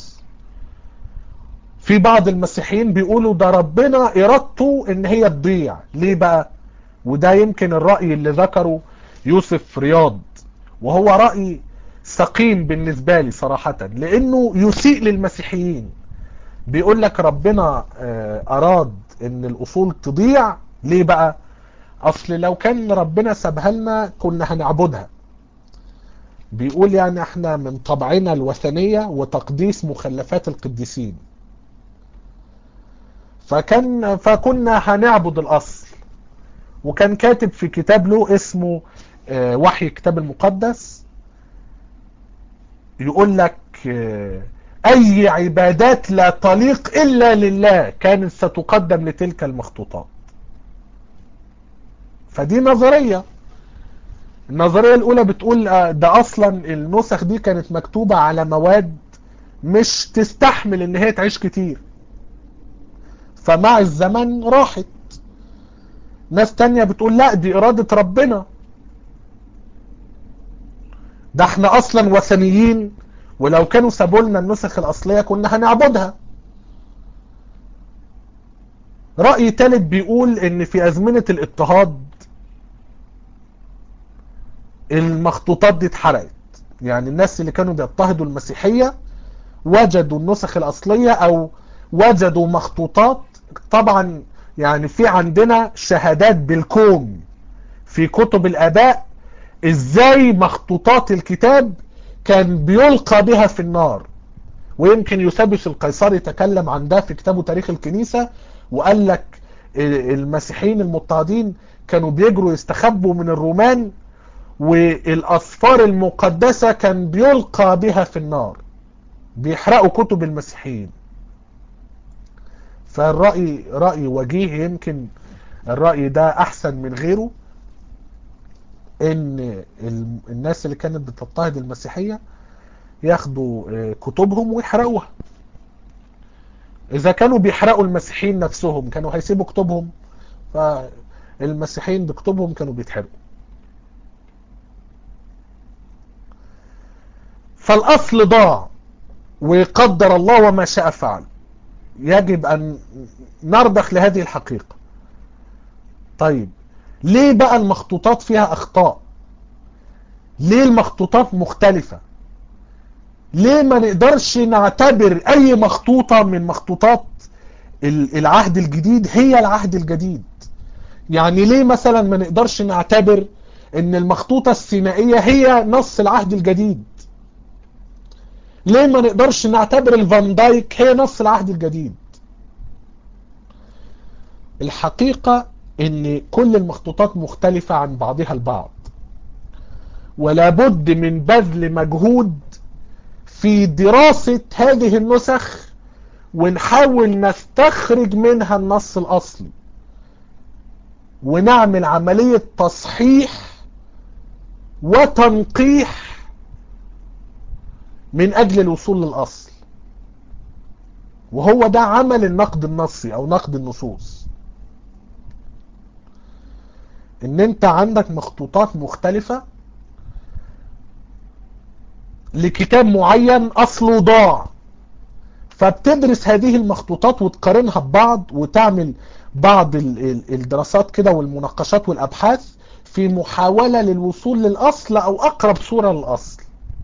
في بعض المسيحيين بيقولوا ده ربنا ارادته ان هي تضيع ليه بقى وده يمكن الرأي اللي ذكره يوسف رياض وهو رأي سقيم بالنسبة لي صراحة لانه يسيء للمسيحيين بيقول لك ربنا اراد ان الاصول تضيع ليه بقى اصل لو كان ربنا سابها لنا كنا هنعبدها بيقول يعني احنا من طبعنا الوثنية وتقديس مخلفات القديسين فكان فكنا هنعبد الاصل وكان كاتب في كتاب له اسمه وحي الكتاب المقدس يقول لك اي عبادات لا تليق الا لله كانت ستقدم لتلك المخطوطات فدي نظرية النظرية الاولى بتقول ده اصلا النسخ دي كانت مكتوبة على مواد مش تستحمل ان هي تعيش كتير فمع الزمن راحت ناس تانية بتقول لا دي ارادة ربنا ده احنا اصلا وثنيين ولو كانوا سابوا لنا النسخ الاصلية كنا هنعبدها رأي تالت بيقول ان في ازمنة الاضطهاد المخطوطات دي اتحرقت يعني الناس اللي كانوا بيضطهدوا المسيحية وجدوا النسخ الاصلية او وجدوا مخطوطات طبعا يعني في عندنا شهادات بالكوم في كتب الاباء ازاي مخطوطات الكتاب كان بيلقى بها في النار ويمكن يوسابيوس القيصري تكلم عن ده في كتابه تاريخ الكنيسة وقال لك المسيحيين المضطهدين كانوا بيجروا يستخبوا من الرومان والأصفار المقدسة كان بيلقى بها في النار بيحرقوا كتب المسيحيين فالرأي رأي وجيه يمكن الرأي ده أحسن من غيره ان الناس اللي كانت بتضطهد المسيحية ياخدوا كتبهم ويحرقوها اذا كانوا بيحرقوا المسيحيين نفسهم كانوا هيسيبوا كتبهم فالمسيحيين بكتبهم كانوا بيتحرقوا فالاصل ضاع وقدر الله وما شاء فعل يجب ان نرضخ لهذه الحقيقة طيب ليه بقى المخطوطات فيها اخطاء ليه المخطوطات مختلفة ليه ما نقدرش نعتبر اي مخطوطة من مخطوطات العهد الجديد هي العهد الجديد يعني ليه مثلا ما نقدرش نعتبر ان المخطوطة السينائية هي نص العهد الجديد ليه ما نقدرش نعتبر الفان دايك هي نص العهد الجديد الحقيقة ان كل المخطوطات مختلفة عن بعضها البعض ولا بد من بذل مجهود في دراسة هذه النسخ ونحاول نستخرج منها النص الأصلي ونعمل عملية تصحيح وتنقيح من أجل الوصول للأصل وهو ده عمل النقد النصي أو نقد النصوص ان انت عندك مخطوطات مختلفة لكتاب معين اصله ضاع فبتدرس هذه المخطوطات وتقارنها ببعض وتعمل بعض الدراسات كده والمناقشات والابحاث في محاولة للوصول للاصل او اقرب صورة للاصل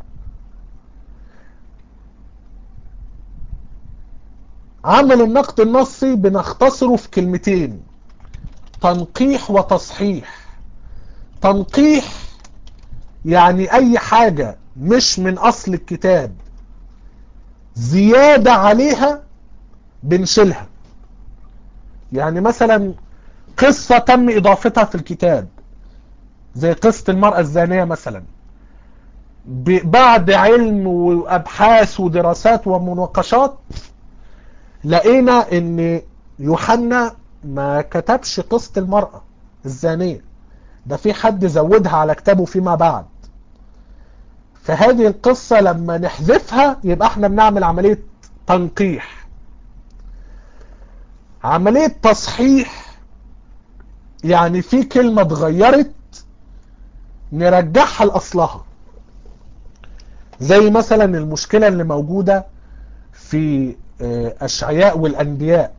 عمل النقد النصي بنختصره في كلمتين تنقيح وتصحيح تنقيح يعني اي حاجة مش من اصل الكتاب زيادة عليها بنشيلها يعني مثلا قصة تم اضافتها في الكتاب زي قصة المرأة الزانية مثلا بعد علم وابحاث ودراسات ومناقشات لقينا ان يوحنا ما كتبش قصة المرأة الزانية ده في حد زودها على كتابه فيما بعد فهذه القصة لما نحذفها يبقى احنا بنعمل عملية تنقيح عملية تصحيح يعني في كلمة اتغيرت نرجعها لأصلها زي مثلا المشكلة اللي موجودة في أشعياء والأنبياء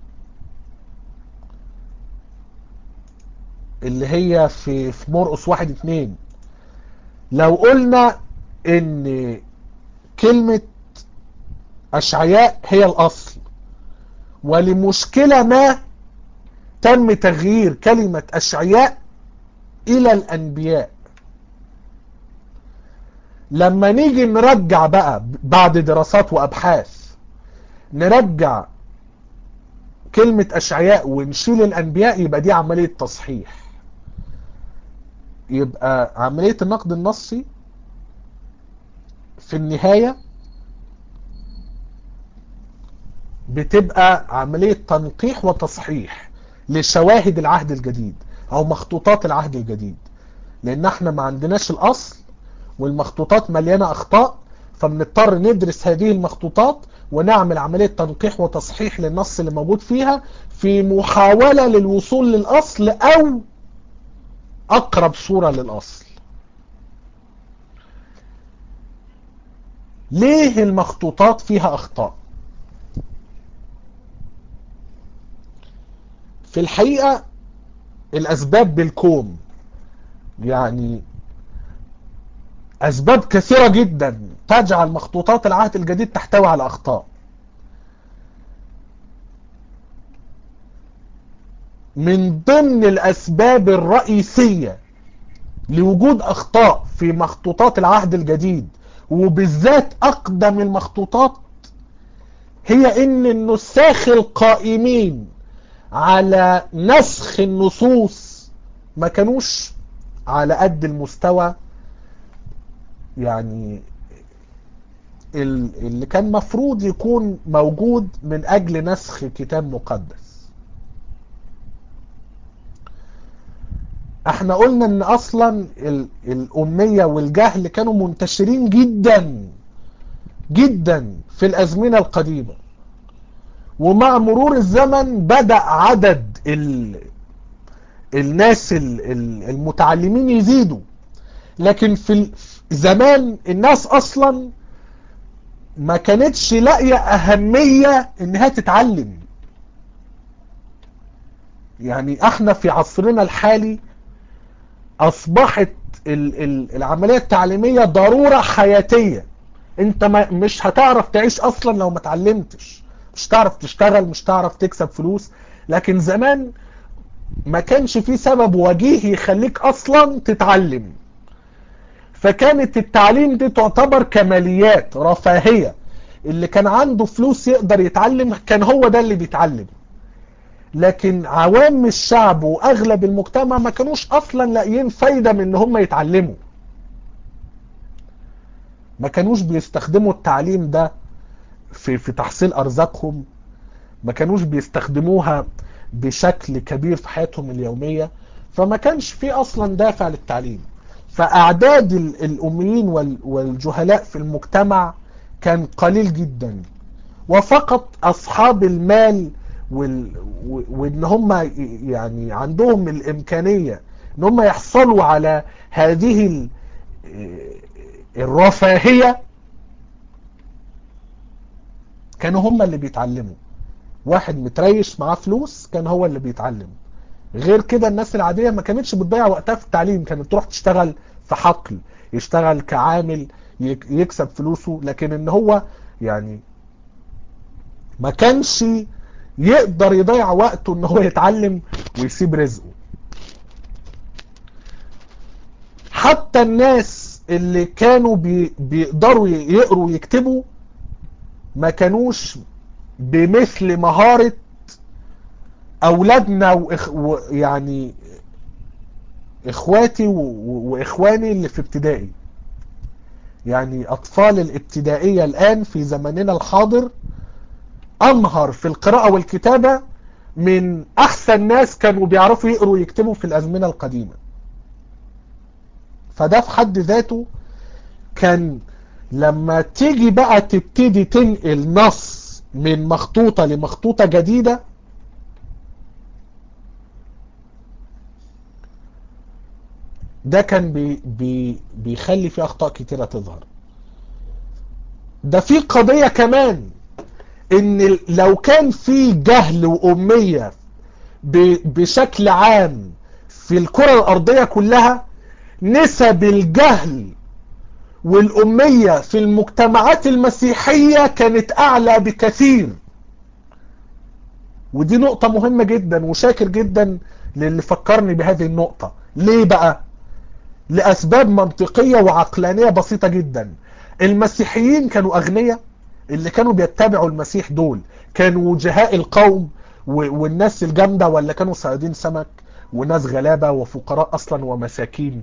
اللي هي في في مرقس واحد اتنين لو قلنا ان كلمة اشعياء هي الاصل ولمشكلة ما تم تغيير كلمة اشعياء الى الانبياء لما نيجي نرجع بقى بعد دراسات وابحاث نرجع كلمة اشعياء ونشيل الانبياء يبقى دي عملية تصحيح يبقى عملية النقد النصي في النهاية بتبقى عملية تنقيح وتصحيح لشواهد العهد الجديد او مخطوطات العهد الجديد لان احنا ما عندناش الاصل والمخطوطات مليانة اخطاء فبنضطر ندرس هذه المخطوطات ونعمل عملية تنقيح وتصحيح للنص اللي موجود فيها في محاولة للوصول للاصل او اقرب صورة للاصل ليه المخطوطات فيها اخطاء في الحقيقة الاسباب بالكوم يعني اسباب كثيرة جدا تجعل مخطوطات العهد الجديد تحتوي على اخطاء من ضمن الاسباب الرئيسية لوجود اخطاء في مخطوطات العهد الجديد وبالذات اقدم المخطوطات هي ان النساخ القائمين على نسخ النصوص ما كانوش على قد المستوى يعني اللي كان مفروض يكون موجود من اجل نسخ كتاب مقدس احنا قلنا ان اصلا الامية والجهل كانوا منتشرين جدا جدا في الازمنة القديمة ومع مرور الزمن بدأ عدد ال... الناس المتعلمين يزيدوا لكن في زمان الناس اصلا ما كانتش لاقية اهمية انها تتعلم يعني احنا في عصرنا الحالي اصبحت العملية التعليمية ضرورة حياتية انت ما مش هتعرف تعيش اصلا لو ما اتعلمتش مش هتعرف تشتغل مش هتعرف تكسب فلوس لكن زمان ما كانش في سبب وجيه يخليك اصلا تتعلم فكانت التعليم دي تعتبر كماليات رفاهية اللي كان عنده فلوس يقدر يتعلم كان هو ده اللي بيتعلم لكن عوام الشعب واغلب المجتمع ما كانوش اصلا لاقيين فايدة من ان هم يتعلموا ما كانوش بيستخدموا التعليم ده في, في تحصيل ارزاقهم ما كانوش بيستخدموها بشكل كبير في حياتهم اليومية فما كانش في اصلا دافع للتعليم فاعداد الاميين والجهلاء في المجتمع كان قليل جدا وفقط اصحاب المال وال... وان هم يعني عندهم الامكانية ان هم يحصلوا على هذه ال... الرفاهية كانوا هم اللي بيتعلموا واحد متريش معاه فلوس كان هو اللي بيتعلم غير كده الناس العادية ما كانتش بتضيع وقتها في التعليم كانت تروح تشتغل في حقل يشتغل كعامل يكسب فلوسه لكن ان هو يعني ما كانش يقدر يضيع وقته ان هو يتعلم ويسيب رزقه حتى الناس اللي كانوا بي بيقدروا يقروا ويكتبوا ما كانوش بمثل مهارة اولادنا وإخ ويعني اخواتي واخواني اللي في ابتدائي يعني اطفال الابتدائية الان في زمننا الحاضر امهر في القراءة والكتابة من احسن ناس كانوا بيعرفوا يقروا ويكتبوا في الازمنة القديمة فده في حد ذاته كان لما تيجي بقى تبتدي تنقل نص من مخطوطة لمخطوطة جديدة ده كان بي بي بيخلي في اخطاء كتيرة تظهر ده في قضية كمان ان لو كان في جهل وامية بشكل عام في الكرة الارضية كلها نسب الجهل والامية في المجتمعات المسيحية كانت اعلى بكثير ودي نقطة مهمة جدا وشاكر جدا للي فكرني بهذه النقطة ليه بقى لأسباب منطقية وعقلانية بسيطة جدا المسيحيين كانوا أغنياء اللي كانوا بيتبعوا المسيح دول كانوا وجهاء القوم والناس الجامدة ولا كانوا صيادين سمك وناس غلابة وفقراء أصلا ومساكين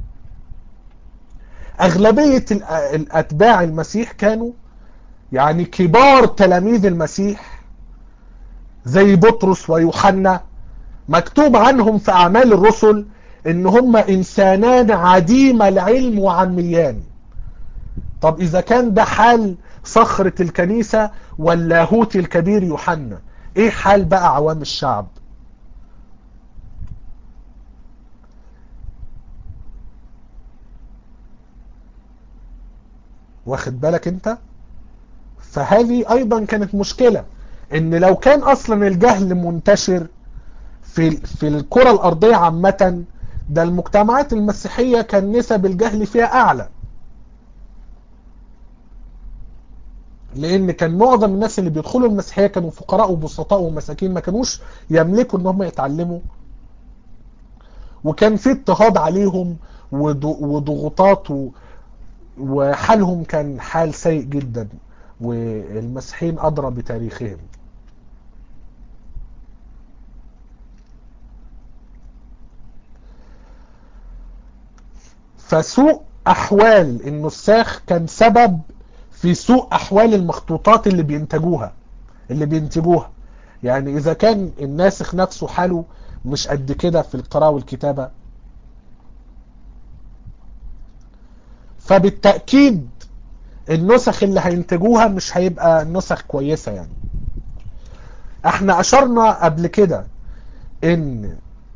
أغلبية الأتباع المسيح كانوا يعني كبار تلاميذ المسيح زي بطرس ويوحنا مكتوب عنهم في أعمال الرسل ان هم انسانان عديم العلم وعميان طب اذا كان ده حال صخرة الكنيسة واللاهوت الكبير يوحنا ايه حال بقى عوام الشعب واخد بالك انت فهذه ايضا كانت مشكلة ان لو كان اصلا الجهل منتشر في في الكرة الارضية عامة ده المجتمعات المسيحية كان نسب الجهل فيها اعلى لان كان معظم الناس اللي بيدخلوا المسيحية كانوا فقراء وبسطاء ومساكين ما كانوش يملكوا ان هم يتعلموا وكان في اضطهاد عليهم وضغوطات وحالهم كان حال سيء جدا والمسيحيين ادرى بتاريخهم فسوء احوال النساخ كان سبب في سوء احوال المخطوطات اللي بينتجوها اللي بينتجوها يعني اذا كان الناسخ نفسه حاله مش قد كده في القراءة والكتابة فبالتأكيد النسخ اللي هينتجوها مش هيبقى نسخ كويسة يعني احنا اشرنا قبل كده ان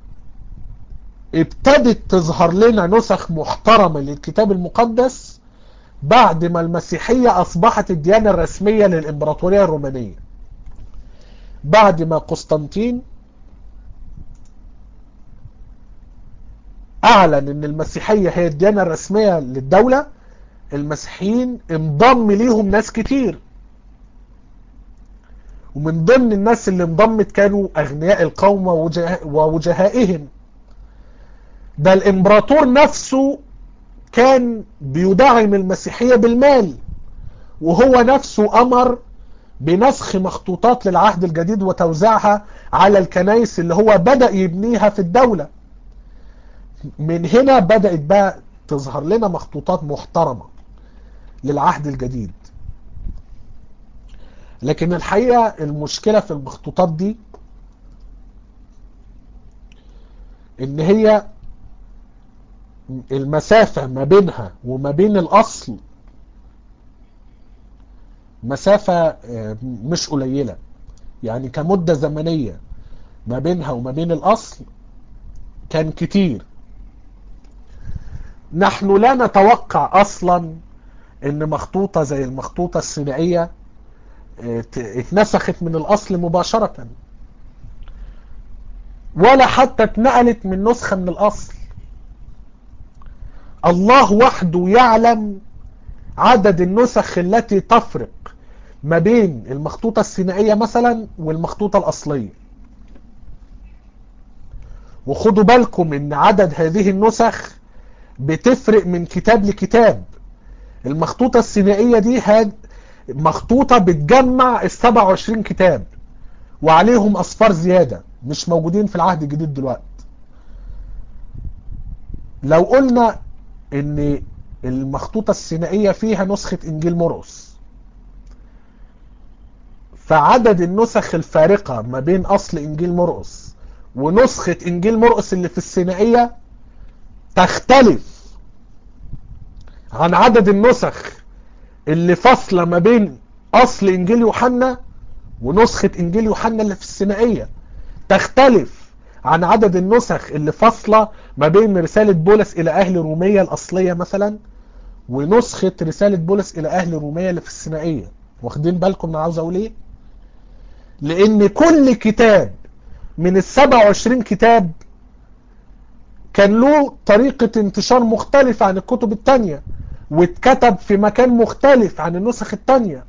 ابتدت تظهر لنا نسخ محترمة للكتاب المقدس بعد ما المسيحية اصبحت الديانة الرسمية للامبراطورية الرومانية بعد ما قسطنطين اعلن ان المسيحية هي الديانة الرسمية للدولة المسيحيين انضم ليهم ناس كتير ومن ضمن الناس اللي انضمت كانوا اغنياء القوم ووجه- ووجهائهم ده الامبراطور نفسه كان بيدعم المسيحية بالمال وهو نفسه امر بنسخ مخطوطات للعهد الجديد وتوزيعها على الكنائس اللي هو بدأ يبنيها في الدولة من هنا بدأت بقى تظهر لنا مخطوطات محترمة للعهد الجديد لكن الحقيقة المشكلة في المخطوطات دي ان هي المسافة ما بينها وما بين الاصل مسافة آه، مش قليلة يعني كمدة زمنية ما بينها وما بين الاصل كان كتير نحن لا نتوقع اصلا ان مخطوطة زي المخطوطة السينائية اه، ت- اتنسخت من الاصل مباشرة ولا حتى اتنقلت من نسخة من الاصل الله وحده يعلم عدد النسخ التي تفرق ما بين المخطوطة السينائية مثلا والمخطوطة الاصلية وخدوا بالكم ان عدد هذه النسخ بتفرق من كتاب لكتاب المخطوطة السينائية دي هاد مخطوطة بتجمع ال 27 كتاب وعليهم أصفار زيادة مش موجودين في العهد الجديد دلوقتي لو قلنا ان المخطوطة السينائية فيها نسخة انجيل مرقس فعدد النسخ الفارقة ما بين اصل انجيل مرقس ونسخة انجيل مرقس اللي في السينائية تختلف عن عدد النسخ اللي فاصلة ما بين اصل انجيل يوحنا ونسخة انجيل يوحنا اللي في السينائية تختلف عن عدد النسخ اللي فاصلة ما بين رسالة بولس الى اهل رومية الاصلية مثلا ونسخة رسالة بولس الى اهل رومية اللي في السينائية واخدين بالكم انا عاوز اقول ايه لان كل كتاب من ال 27 كتاب كان له طريقة انتشار مختلفة عن الكتب التانية واتكتب في مكان مختلف عن النسخ التانية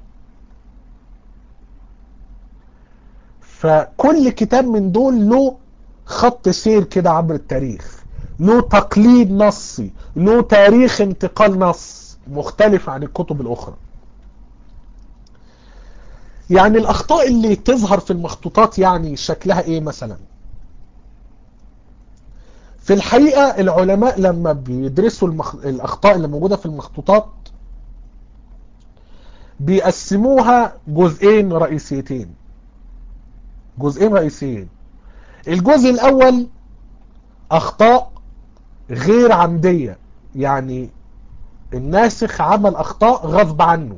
فكل كتاب من دول له خط سير كده عبر التاريخ له تقليد نصي له تاريخ انتقال نص مختلف عن الكتب الأخرى يعني الأخطاء اللي تظهر في المخطوطات يعني شكلها إيه مثلا في الحقيقة العلماء لما بيدرسوا المخ... الأخطاء اللي موجودة في المخطوطات بيقسموها جزئين رئيسيتين جزئين رئيسيين الجزء الأول أخطاء غير عمدية يعني الناسخ عمل أخطاء غصب عنه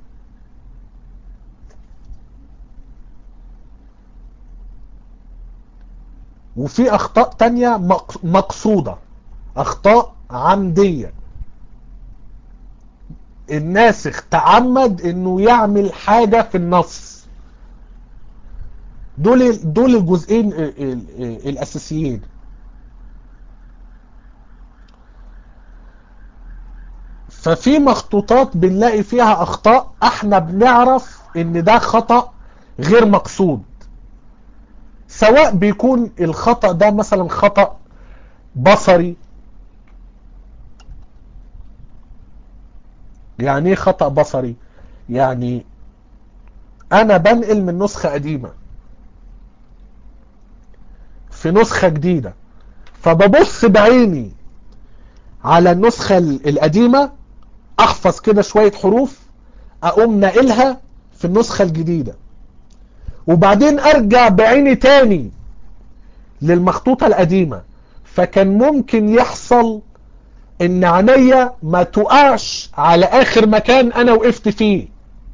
وفي أخطاء تانية مق- مقصودة أخطاء عمدية الناسخ تعمد انه يعمل حاجة في النص دول دول الجزئين ال- ال- الاساسيين ففي مخطوطات بنلاقي فيها اخطاء احنا بنعرف ان ده خطأ غير مقصود سواء بيكون الخطأ ده مثلا خطأ بصري يعني ايه خطأ بصري يعني انا بنقل من نسخة قديمة في نسخة جديدة فببص بعيني على النسخة ال- القديمة احفظ كده شوية حروف اقوم ناقلها في النسخة الجديدة وبعدين ارجع بعيني تاني للمخطوطة القديمة فكان ممكن يحصل ان عينيا ما تقعش على اخر مكان انا وقفت فيه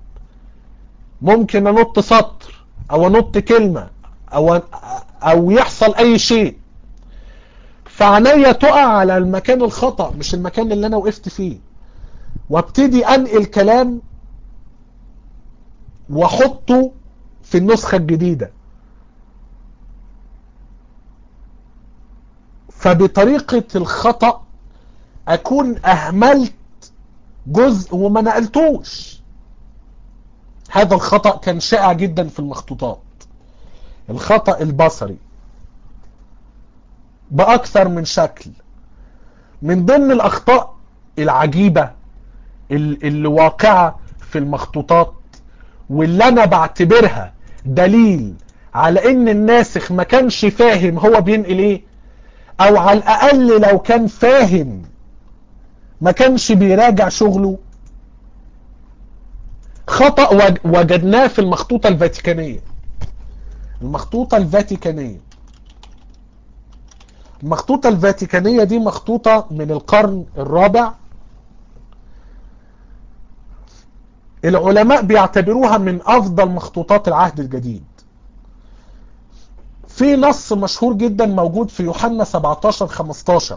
ممكن انط سطر او انط كلمة او او يحصل اي شيء فعينيا تقع على المكان الخطأ مش المكان اللي انا وقفت فيه وابتدي انقل كلام واحطه في النسخة الجديدة فبطريقة الخطأ اكون اهملت جزء وما نقلتوش هذا الخطأ كان شائع جدا في المخطوطات الخطأ البصري بأكثر من شكل من ضمن الأخطاء العجيبة اللي واقعة في المخطوطات واللي أنا بعتبرها دليل على ان الناسخ ما كانش فاهم هو بينقل ايه او على الاقل لو كان فاهم ما كانش بيراجع شغله خطأ وجدناه في المخطوطة الفاتيكانية المخطوطة الفاتيكانية المخطوطة الفاتيكانية دي مخطوطة من القرن الرابع العلماء بيعتبروها من افضل مخطوطات العهد الجديد في نص مشهور جدا موجود في يوحنا 17 15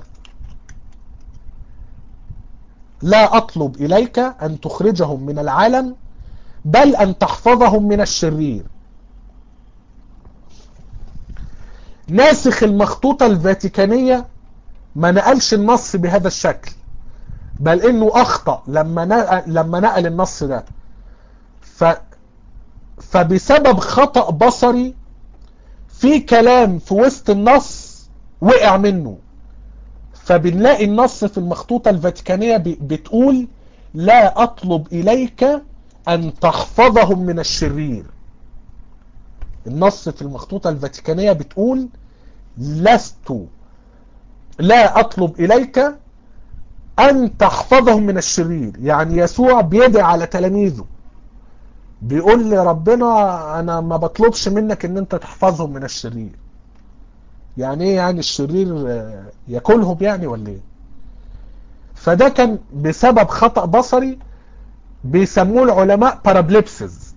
لا أطلب إليك أن تخرجهم من العالم بل أن تحفظهم من الشرير ناسخ المخطوطة الفاتيكانية ما نقلش النص بهذا الشكل بل انه اخطأ لما نقل, لما نقل النص ده ف فبسبب خطأ بصري في كلام في وسط النص وقع منه فبنلاقي النص في المخطوطة الفاتيكانية بتقول لا أطلب إليك أن تحفظهم من الشرير النص في المخطوطة الفاتيكانية بتقول لست لا أطلب إليك أن تحفظهم من الشرير يعني يسوع بيدعي على تلاميذه بيقول لربنا انا ما بطلبش منك ان انت تحفظهم من الشرير يعني ايه يعني الشرير ياكلهم يعني ولا ايه فده كان بسبب خطأ بصري بيسموه العلماء بارابليبسز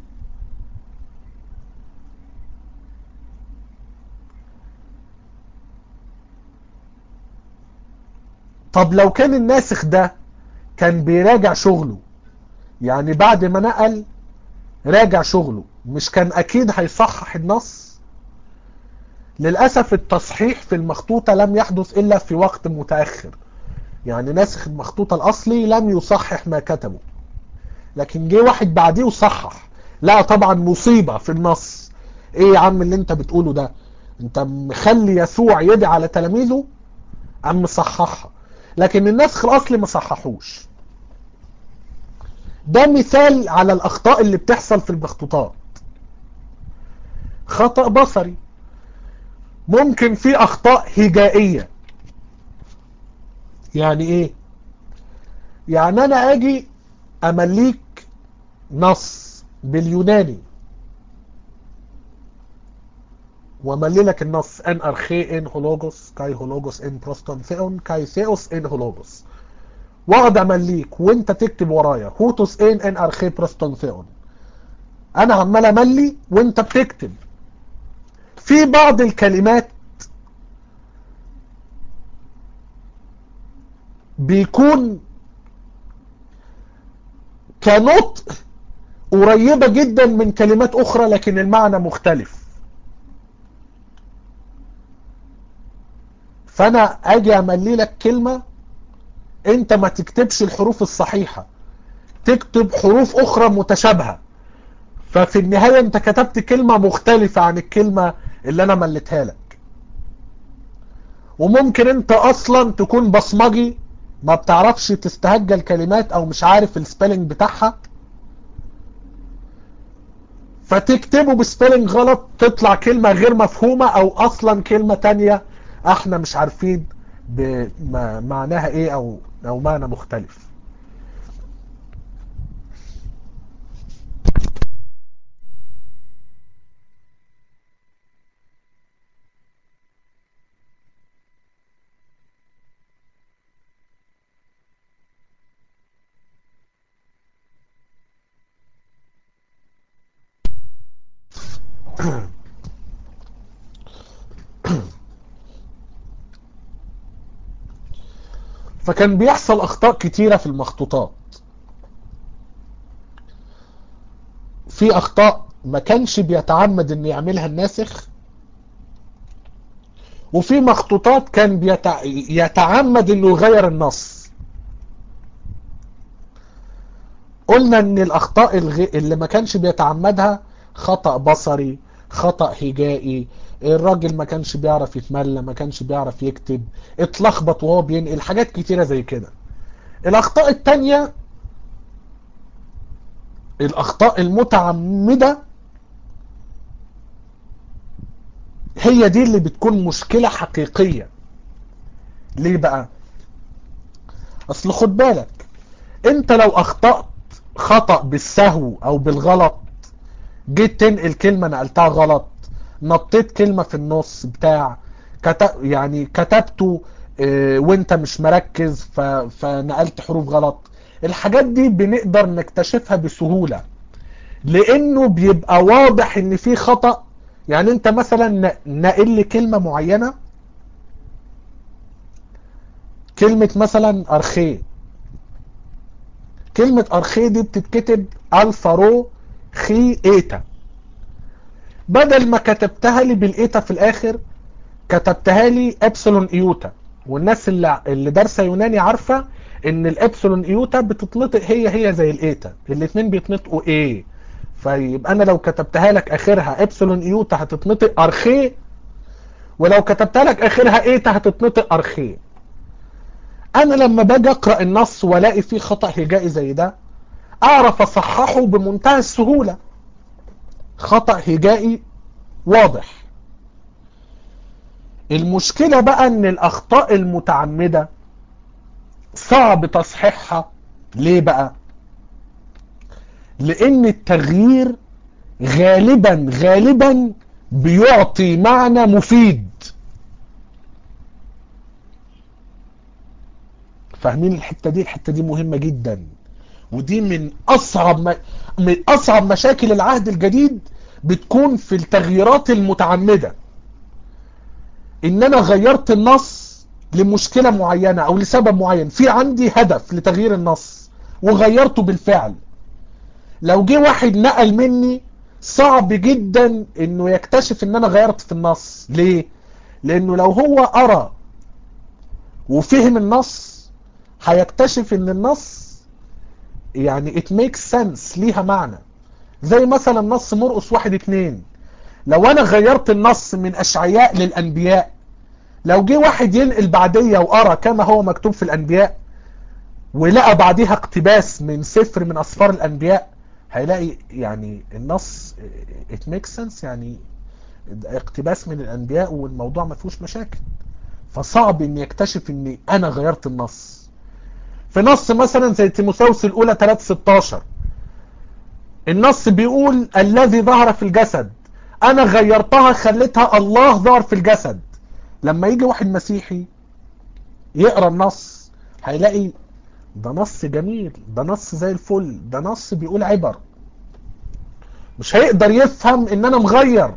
طب لو كان الناسخ ده كان بيراجع شغله يعني بعد ما نقل راجع شغله مش كان اكيد هيصحح النص للأسف التصحيح في المخطوطة لم يحدث الا في وقت متأخر يعني ناسخ المخطوطة الاصلي لم يصحح ما كتبه لكن جه واحد بعديه وصحح لا طبعا مصيبة في النص ايه يا عم اللي انت بتقوله ده انت مخلي يسوع يدعي على تلاميذه ام مصححها لكن النسخ الاصلي ما صححوش ده مثال على الاخطاء اللي بتحصل في المخطوطات خطأ بصري ممكن في اخطاء هجائية يعني ايه يعني انا اجي امليك نص باليوناني واملي لك النص ان ارخي ان هولوجوس كاي هولوجوس ان بروستون ثيون كاي ثيوس ان هولوجوس واقعد امليك وانت تكتب ورايا هوتوس ان ان ارخي بروستون ثيون انا عمال املي وانت بتكتب في بعض الكلمات بيكون كنطق قريبة جدا من كلمات اخرى لكن المعنى مختلف فانا اجي املي لك كلمة انت ما تكتبش الحروف الصحيحة تكتب حروف اخرى متشابهة ففي النهاية انت كتبت كلمة مختلفة عن الكلمة اللي انا مليتها لك وممكن انت اصلا تكون بصمجي ما بتعرفش تستهجى الكلمات او مش عارف السبيلنج بتاعها فتكتبه بسبيلنج غلط تطلع كلمة غير مفهومة او اصلا كلمة تانية احنا مش عارفين معناها ايه او او معنى مختلف فكان بيحصل اخطاء كتيرة في المخطوطات في اخطاء ما كانش بيتعمد ان يعملها الناسخ وفي مخطوطات كان بيتع... يتعمد انه يغير النص قلنا ان الاخطاء الغ... اللي ما كانش بيتعمدها خطأ بصري خطأ هجائي الراجل ما كانش بيعرف يتملى ما كانش بيعرف يكتب اتلخبط وهو بينقل حاجات كتيرة زي كده الاخطاء التانية الاخطاء المتعمدة هي دي اللي بتكون مشكلة حقيقية ليه بقى اصل خد بالك انت لو اخطأت خطأ بالسهو او بالغلط جيت تنقل كلمة نقلتها غلط نطيت كلمة في النص بتاع كتب يعني كتبته اه وانت مش مركز ف... فنقلت حروف غلط الحاجات دي بنقدر نكتشفها بسهولة لانه بيبقى واضح ان في خطأ يعني انت مثلا نقل لي كلمة معينة كلمة مثلا ارخيه كلمة ارخيه دي بتتكتب الفا رو خي ايتا بدل ما كتبتها لي بالايتا في الاخر كتبتها لي ابسلون ايوتا والناس اللي اللي دارسه يوناني عارفه ان الابسلون ايوتا بتتنطق هي هي زي الايتا الاثنين بيتنطقوا ايه فيبقى انا لو كتبتها لك اخرها ابسلون ايوتا هتتنطق ارخيه ولو كتبتها لك اخرها ايتا هتتنطق ارخيه انا لما باجي اقرا النص والاقي فيه خطا هجائي زي ده اعرف اصححه بمنتهى السهوله خطا هجائي واضح المشكله بقى ان الاخطاء المتعمده صعب تصحيحها ليه بقى لان التغيير غالبا غالبا بيعطي معنى مفيد فاهمين الحتة دي الحتة دي مهمة جدا ودي من اصعب ما من اصعب مشاكل العهد الجديد بتكون في التغييرات المتعمدة ان انا غيرت النص لمشكلة معينة او لسبب معين في عندي هدف لتغيير النص وغيرته بالفعل لو جه واحد نقل مني صعب جدا انه يكتشف ان انا غيرت في النص ليه لانه لو هو قرا وفهم النص هيكتشف ان النص يعني it makes sense ليها معنى زي مثلا نص مرقس واحد اتنين لو انا غيرت النص من اشعياء للانبياء لو جه واحد ينقل بعدية وقرا كما هو مكتوب في الانبياء ولقى بعديها اقتباس من سفر من اسفار الانبياء هيلاقي يعني النص it makes sense يعني اقتباس من الانبياء والموضوع ما فيهوش مشاكل فصعب ان يكتشف ان انا غيرت النص في نص مثلا زي تيموثاوس الاولى 3 16 النص بيقول الذي ظهر في الجسد انا غيرتها خليتها الله ظهر في الجسد لما يجي واحد مسيحي يقرا النص هيلاقي ده نص جميل ده نص زي الفل ده نص بيقول عبر مش هيقدر يفهم ان انا مغير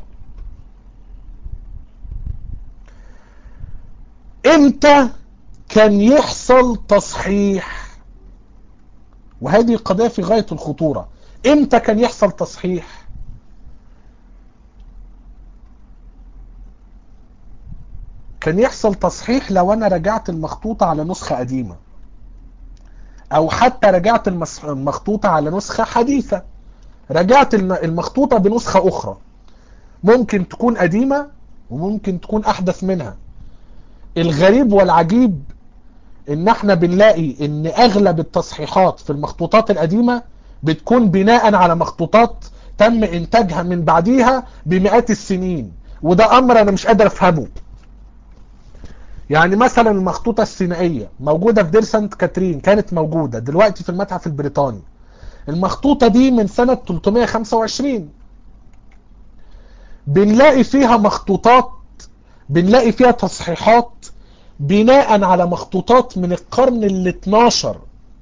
امتى كان يحصل تصحيح وهذه قضية في غاية الخطورة امتى كان يحصل تصحيح كان يحصل تصحيح لو انا رجعت المخطوطة على نسخة قديمة او حتى رجعت المخطوطة على نسخة حديثة رجعت المخطوطة بنسخة اخرى ممكن تكون قديمة وممكن تكون احدث منها الغريب والعجيب ان احنا بنلاقي ان اغلب التصحيحات في المخطوطات القديمة بتكون بناء على مخطوطات تم انتاجها من بعديها بمئات السنين وده امر انا مش قادر افهمه يعني مثلا المخطوطة السينائية موجودة في دير سانت كاترين كانت موجودة دلوقتي في المتحف البريطاني المخطوطة دي من سنة 325 بنلاقي فيها مخطوطات بنلاقي فيها تصحيحات بناء على مخطوطات من القرن ال 12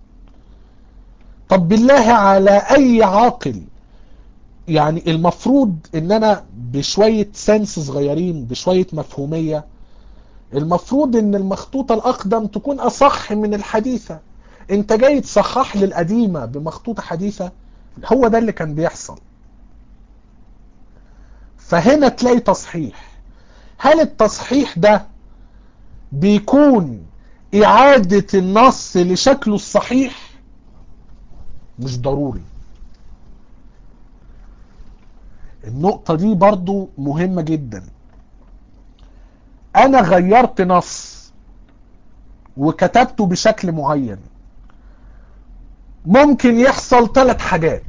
طب بالله على اي عاقل يعني المفروض ان انا بشوية سنس صغيرين بشوية مفهومية المفروض ان المخطوطة الاقدم تكون اصح من الحديثة انت جاي تصحح لي القديمة بمخطوطة حديثة هو ده اللي كان بيحصل فهنا تلاقي تصحيح هل التصحيح ده بيكون اعادة النص لشكله الصحيح مش ضروري النقطة دي برضو مهمة جدا انا غيرت نص وكتبته بشكل معين ممكن يحصل ثلاث حاجات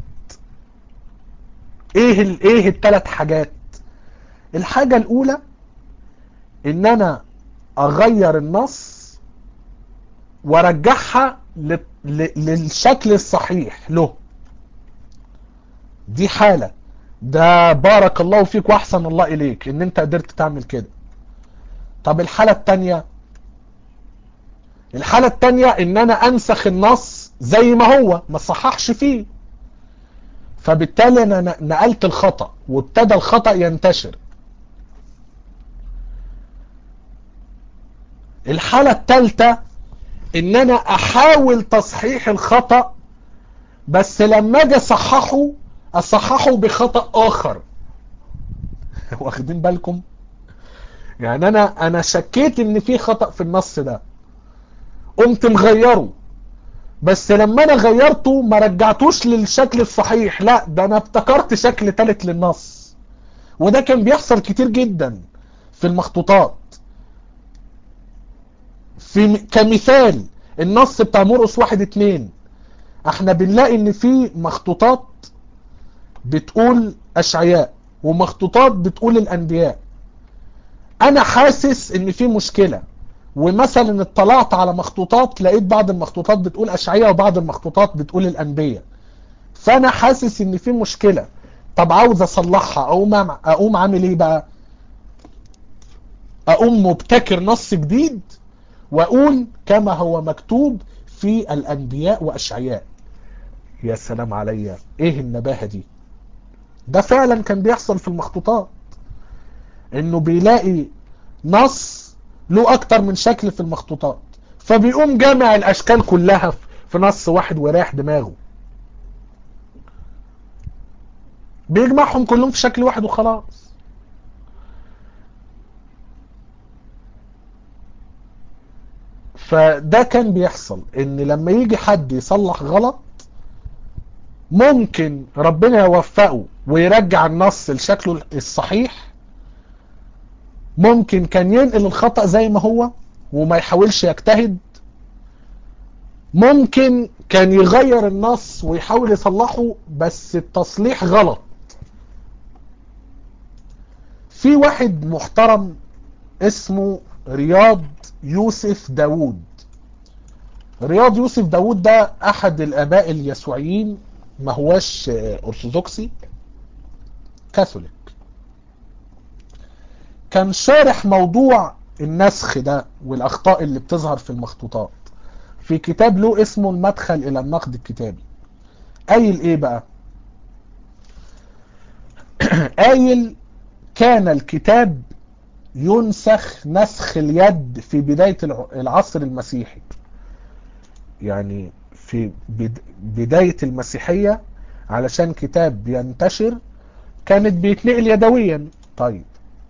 ايه ال ايه الثلاث حاجات الحاجة الاولى ان انا اغير النص وارجعها ل- ل- للشكل الصحيح له دي حالة ده بارك الله فيك واحسن الله اليك ان انت قدرت تعمل كده طب الحالة التانية الحالة التانية ان انا انسخ النص زي ما هو ما صححش فيه فبالتالي انا ن- نقلت الخطأ وابتدى الخطأ ينتشر الحالة التالتة ان انا احاول تصحيح الخطأ بس لما اجي اصححه اصححه بخطأ اخر واخدين بالكم يعني انا انا شكيت ان في خطأ في النص ده قمت مغيره بس لما انا غيرته ما رجعتوش للشكل الصحيح لا ده انا ابتكرت شكل تالت للنص وده كان بيحصل كتير جدا في المخطوطات في كمثال النص بتاع مرقس واحد اتنين احنا بنلاقي ان في مخطوطات بتقول اشعياء ومخطوطات بتقول الانبياء انا حاسس ان في مشكلة ومثلا اطلعت على مخطوطات لقيت بعض المخطوطات بتقول اشعياء وبعض المخطوطات بتقول الانبياء فانا حاسس ان في مشكلة طب عاوز اصلحها اقوم اقوم عامل ايه بقى اقوم مبتكر نص جديد واقول كما هو مكتوب في الانبياء واشعياء يا سلام عليا ايه النباهة دي ده فعلا كان بيحصل في المخطوطات انه بيلاقي نص له اكتر من شكل في المخطوطات فبيقوم جامع الاشكال كلها في نص واحد ورايح دماغه بيجمعهم كلهم في شكل واحد وخلاص فده كان بيحصل ان لما يجي حد يصلح غلط ممكن ربنا يوفقه ويرجع النص لشكله الصحيح ممكن كان ينقل الخطأ زي ما هو وما يحاولش يجتهد ممكن كان يغير النص ويحاول يصلحه بس التصليح غلط في واحد محترم اسمه رياض يوسف داوود رياض يوسف داوود ده احد الاباء اليسوعيين ما هواش ارثوذكسي كاثوليك كان شارح موضوع النسخ ده والاخطاء اللي بتظهر في المخطوطات في كتاب له اسمه المدخل الى النقد الكتابي قايل ايه بقى قايل كان الكتاب ينسخ نسخ اليد في بداية العصر المسيحي يعني في بداية المسيحية علشان كتاب ينتشر كانت بيتنقل يدويا طيب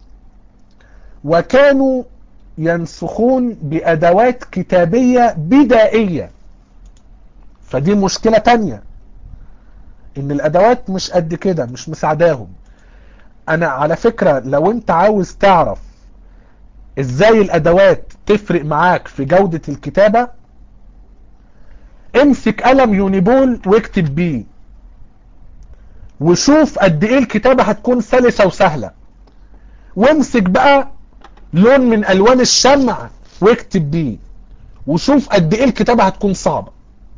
وكانوا ينسخون بأدوات كتابية بدائية فدي مشكلة تانية ان الادوات مش قد كده مش مساعداهم انا على فكرة لو انت عاوز تعرف ازاي الادوات تفرق معاك في جودة الكتابة امسك قلم يونيبول واكتب بيه وشوف قد ايه الكتابة هتكون سلسة وسهلة وامسك بقى لون من الوان الشمع واكتب بيه وشوف قد ايه الكتابة هتكون صعبة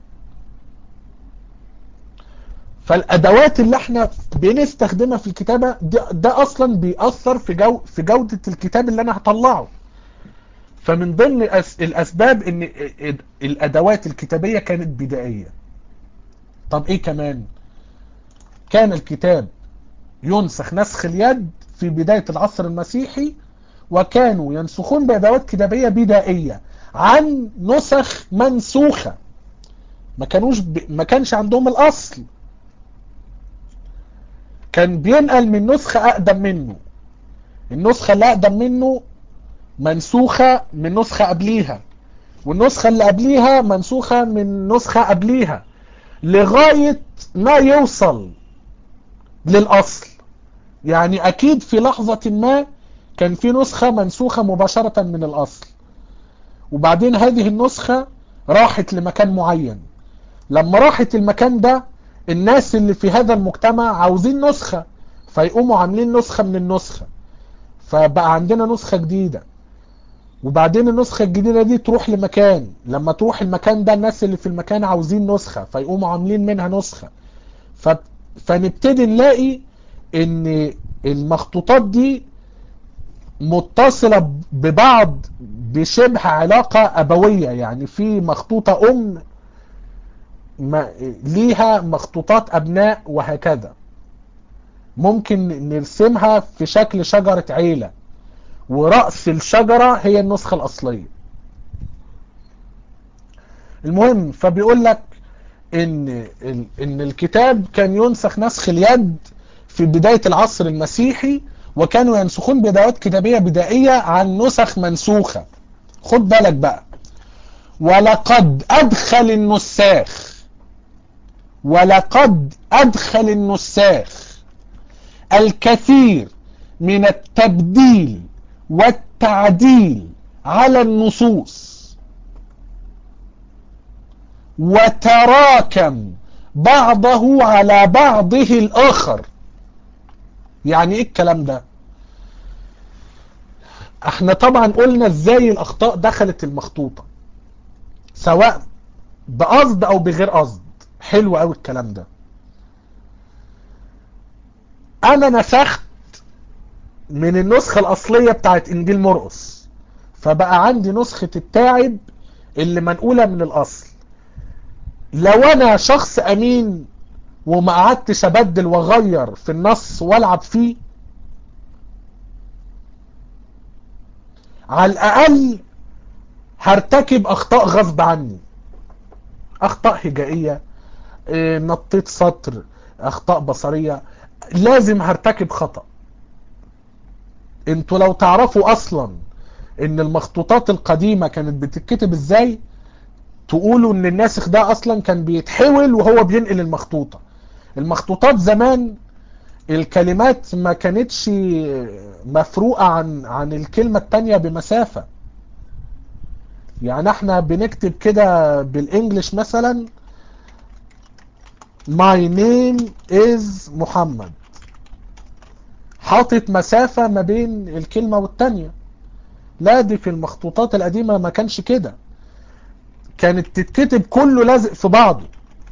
فالادوات اللي احنا بنستخدمها في الكتابة ده, ده اصلا بيأثر في, جو في جودة الكتاب اللي انا هطلعه فمن ضمن الاسباب ان الادوات الكتابية كانت بدائية طب ايه كمان كان الكتاب ينسخ نسخ اليد في بداية العصر المسيحي وكانوا ينسخون بأدوات كتابية بدائية عن نسخ منسوخة ما كانوش ب... ما كانش عندهم الأصل كان بينقل من نسخة أقدم منه النسخة اللي أقدم منه منسوخة من نسخة قبليها والنسخة اللي قبليها منسوخة من نسخة قبليها لغاية ما يوصل للأصل يعني أكيد في لحظة ما كان في نسخة منسوخة مباشرة من الأصل وبعدين هذه النسخة راحت لمكان معين لما راحت المكان ده الناس اللي في هذا المجتمع عاوزين نسخة فيقوموا عاملين نسخة من النسخة فبقى عندنا نسخة جديدة وبعدين النسخة الجديدة دي تروح لمكان لما تروح المكان ده الناس اللي في المكان عاوزين نسخة فيقوموا عاملين منها نسخة ف... فنبتدي نلاقي ان المخطوطات دي متصلة ببعض بشبه علاقة أبوية يعني في مخطوطة أم ما ليها مخطوطات أبناء وهكذا ممكن نرسمها في شكل شجرة عيلة ورأس الشجرة هي النسخة الأصلية المهم فبيقول لك إن إن الكتاب كان ينسخ نسخ اليد في بداية العصر المسيحي وكانوا ينسخون بدايات كتابية بدائية عن نسخ منسوخة خد بالك بقى ولقد أدخل النساخ ولقد أدخل النساخ الكثير من التبديل والتعديل على النصوص وتراكم بعضه على بعضه الآخر يعني ايه الكلام ده احنا طبعا قلنا ازاي الاخطاء دخلت المخطوطة سواء بقصد او بغير قصد حلو قوي الكلام ده انا نسخت من النسخة الاصلية بتاعت انجيل مرقس فبقى عندي نسخة التاعب اللي منقولة من الاصل لو انا شخص امين وما قعدتش ابدل واغير في النص والعب فيه على الاقل هرتكب اخطاء غصب عني اخطاء هجائية اه نطيت سطر اخطاء بصرية لازم هرتكب خطأ انتوا لو تعرفوا اصلا ان المخطوطات القديمة كانت بتتكتب ازاي تقولوا ان الناسخ ده اصلا كان بيتحول وهو بينقل المخطوطة المخطوطات زمان الكلمات ما كانتش مفروقة عن عن الكلمة التانية بمسافة يعني احنا بنكتب كده بالانجلش مثلا My name is محمد حاطط مسافة ما بين الكلمة والتانية لا دي في المخطوطات القديمة ما كانش كده كانت تتكتب كله لازق في بعضه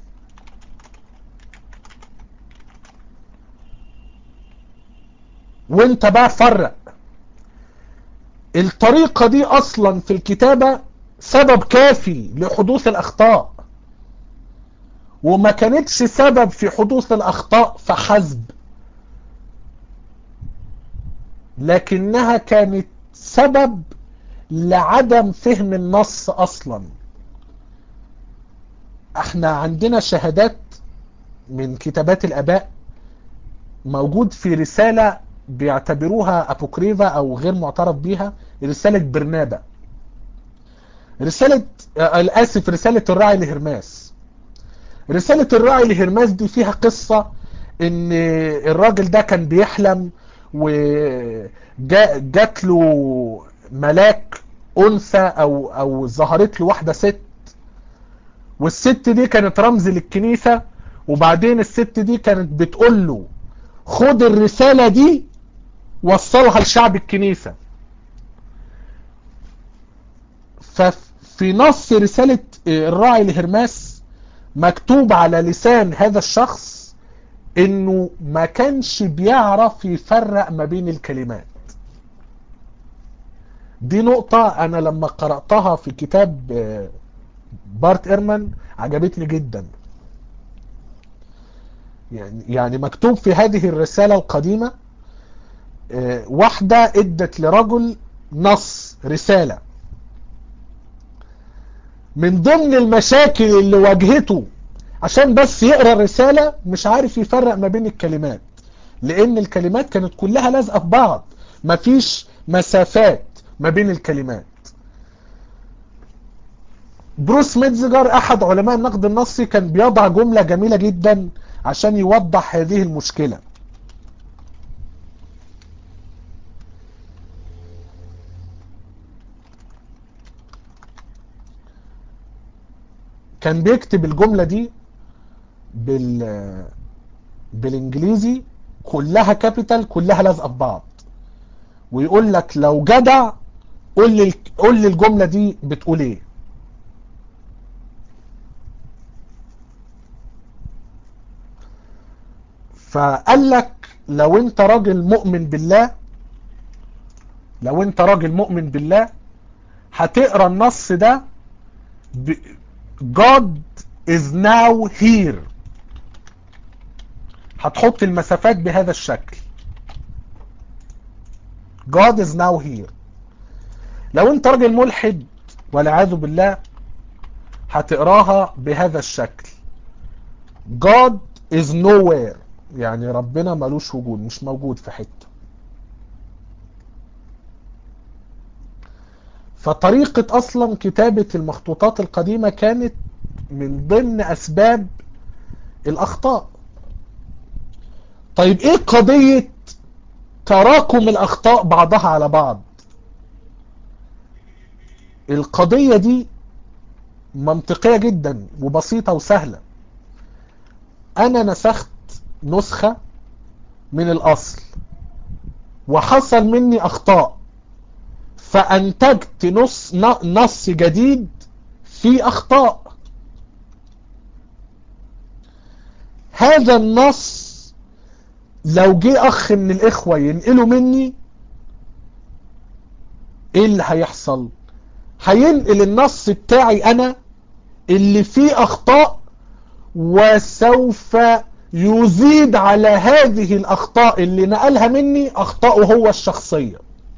وانت بقى فرق الطريقة دي اصلا في الكتابة سبب كافي لحدوث الاخطاء وما كانتش سبب في حدوث الاخطاء فحسب لكنها كانت سبب لعدم فهم النص اصلا احنا عندنا شهادات من كتابات الاباء موجود في رسالة بيعتبروها ابوكريفا او غير معترف بيها رسالة برنابا رسالة اسف رسالة الراعي لهرماس رسالة الراعي لهرماس دي فيها قصة ان الراجل ده كان بيحلم وجات له ملاك انثى او او ظهرت له واحدة ست والست دي كانت رمز للكنيسة وبعدين الست دي كانت بتقول له خد الرسالة دي وصلها لشعب الكنيسة ففي نص رسالة الراعي لهرماس مكتوب على لسان هذا الشخص انه ما كانش بيعرف يفرق ما بين الكلمات دي نقطة انا لما قرأتها في كتاب بارت ايرمان عجبتني جدا يعني يعني مكتوب في هذه الرسالة القديمة واحدة ادت لرجل نص رسالة من ضمن المشاكل اللي واجهته عشان بس يقرا الرسالة مش عارف يفرق ما بين الكلمات لان الكلمات كانت كلها لازقة في بعض مفيش مسافات ما بين الكلمات بروس ميتزجر احد علماء النقد النصي كان بيضع جملة جميلة جدا عشان يوضح هذه المشكلة كان بيكتب الجملة دي بال بالانجليزي كلها كابيتال كلها لازقه في بعض ويقول لك لو جدع قول لي قول لي الجمله دي بتقول ايه فقال لك لو انت راجل مؤمن بالله لو انت راجل مؤمن بالله هتقرا النص ده ب... God is now here هتحط المسافات بهذا الشكل God is now here لو انت راجل ملحد والعياذ بالله هتقراها بهذا الشكل God is nowhere يعني ربنا ملوش وجود مش موجود في حته فطريقة أصلا كتابة المخطوطات القديمة كانت من ضمن أسباب الأخطاء طيب إيه قضية تراكم الأخطاء بعضها على بعض القضية دي منطقية جدا وبسيطة وسهلة أنا نسخت نسخة من الأصل وحصل مني أخطاء فأنتجت نص نص جديد فيه أخطاء هذا النص لو جه أخ من الإخوة ينقله مني إيه اللي هيحصل هينقل النص بتاعي أنا اللي فيه أخطاء وسوف يزيد على هذه الأخطاء اللي نقلها مني أخطاءه هو الشخصية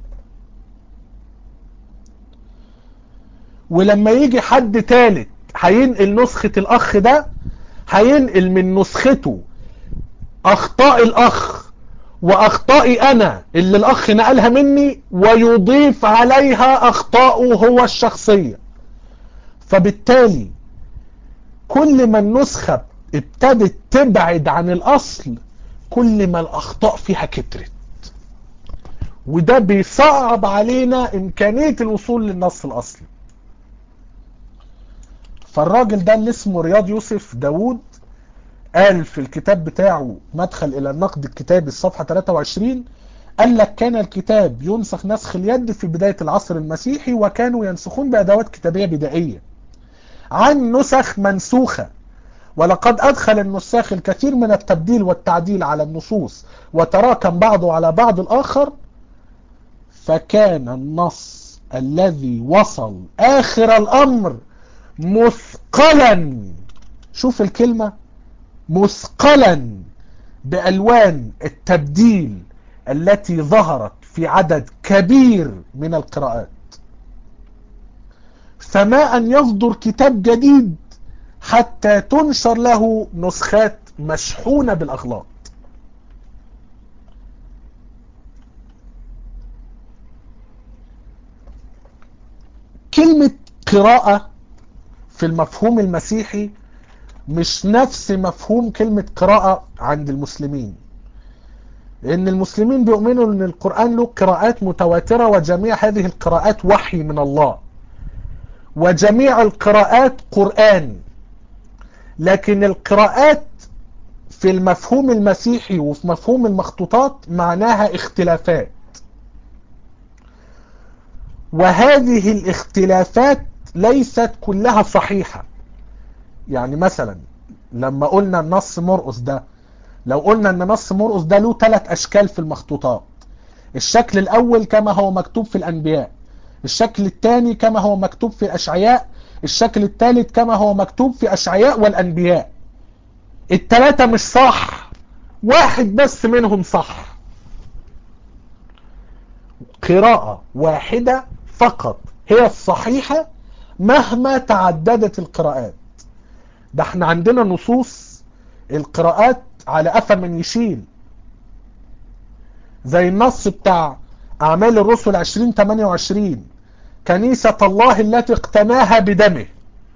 ولما يجي حد تالت هينقل نسخة الأخ ده هينقل من نسخته أخطاء الأخ وأخطائي أنا اللي الأخ نقلها مني ويضيف عليها أخطاءه هو الشخصية فبالتالي كل ما النسخة ابتدت تبعد عن الأصل كل ما الأخطاء فيها كترت وده بيصعب علينا إمكانية الوصول للنص الأصلي فالراجل ده اللي اسمه رياض يوسف داوود قال في الكتاب بتاعه مدخل إلى النقد الكتابي الصفحة 23 قال لك كان الكتاب ينسخ نسخ اليد في بداية العصر المسيحي وكانوا ينسخون بأدوات كتابية بدائية عن نسخ منسوخة ولقد أدخل النساخ الكثير من التبديل والتعديل على النصوص وتراكم بعضه على بعض الآخر فكان النص الذي وصل آخر الأمر مثقلا شوف الكلمة مثقلا بألوان التبديل التي ظهرت في عدد كبير من القراءات فما أن يصدر كتاب جديد حتى تنشر له نسخات مشحونة بالأغلاط كلمة قراءة في المفهوم المسيحي مش نفس مفهوم كلمة قراءة عند المسلمين لأن المسلمين بيؤمنوا أن القرآن له قراءات متواترة وجميع هذه القراءات وحي من الله وجميع القراءات قرآن لكن القراءات في المفهوم المسيحي وفي مفهوم المخطوطات معناها اختلافات وهذه الاختلافات ليست كلها صحيحة يعني مثلا لما قلنا النص مرقس ده لو قلنا ان نص مرقس ده له ثلاث اشكال في المخطوطات الشكل الاول كما هو مكتوب في الانبياء الشكل الثاني كما هو مكتوب في الاشعياء الشكل الثالث كما هو مكتوب في اشعياء والانبياء الثلاثة مش صح واحد بس منهم صح قراءة واحدة فقط هي الصحيحة مهما تعددت القراءات ده احنا عندنا نصوص القراءات على قفا من يشيل زي النص بتاع أعمال الرسل 2028 كنيسة الله التي اقتناها بدمه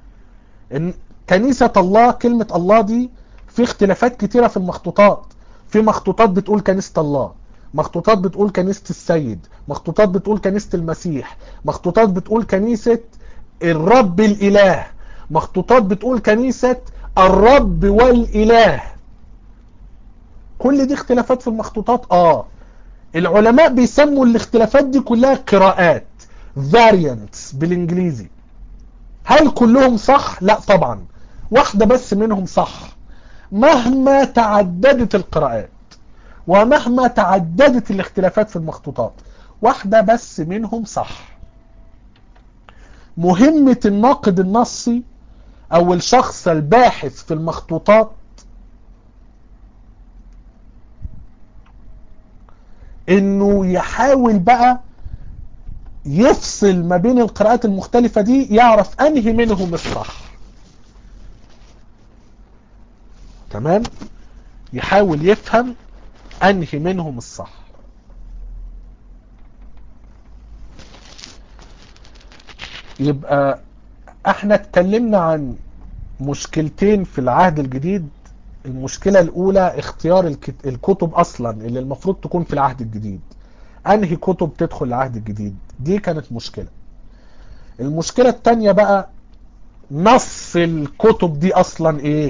إن كنيسة الله كلمة الله دي في اختلافات كتيرة في المخطوطات في مخطوطات بتقول كنيسة الله مخطوطات بتقول كنيسة السيد مخطوطات بتقول كنيسة المسيح مخطوطات بتقول كنيسة الرب الإله مخطوطات بتقول كنيسة الرب والإله كل دي اختلافات في المخطوطات اه العلماء بيسموا الاختلافات دي كلها قراءات variants بالانجليزي هل كلهم صح لا طبعا واحدة بس منهم صح مهما تعددت القراءات ومهما تعددت الاختلافات في المخطوطات واحدة بس منهم صح مهمة الناقد النصي او الشخص الباحث في المخطوطات انه يحاول بقى يفصل ما بين القراءات المختلفة دي يعرف انهي منهم الصح تمام يحاول يفهم انهي منهم الصح يبقى احنا اتكلمنا عن مشكلتين في العهد الجديد المشكلة الاولى اختيار الكتب اصلا اللي المفروض تكون في العهد الجديد انهي كتب تدخل العهد الجديد دي كانت مشكلة المشكلة التانية بقى نص الكتب دي اصلا ايه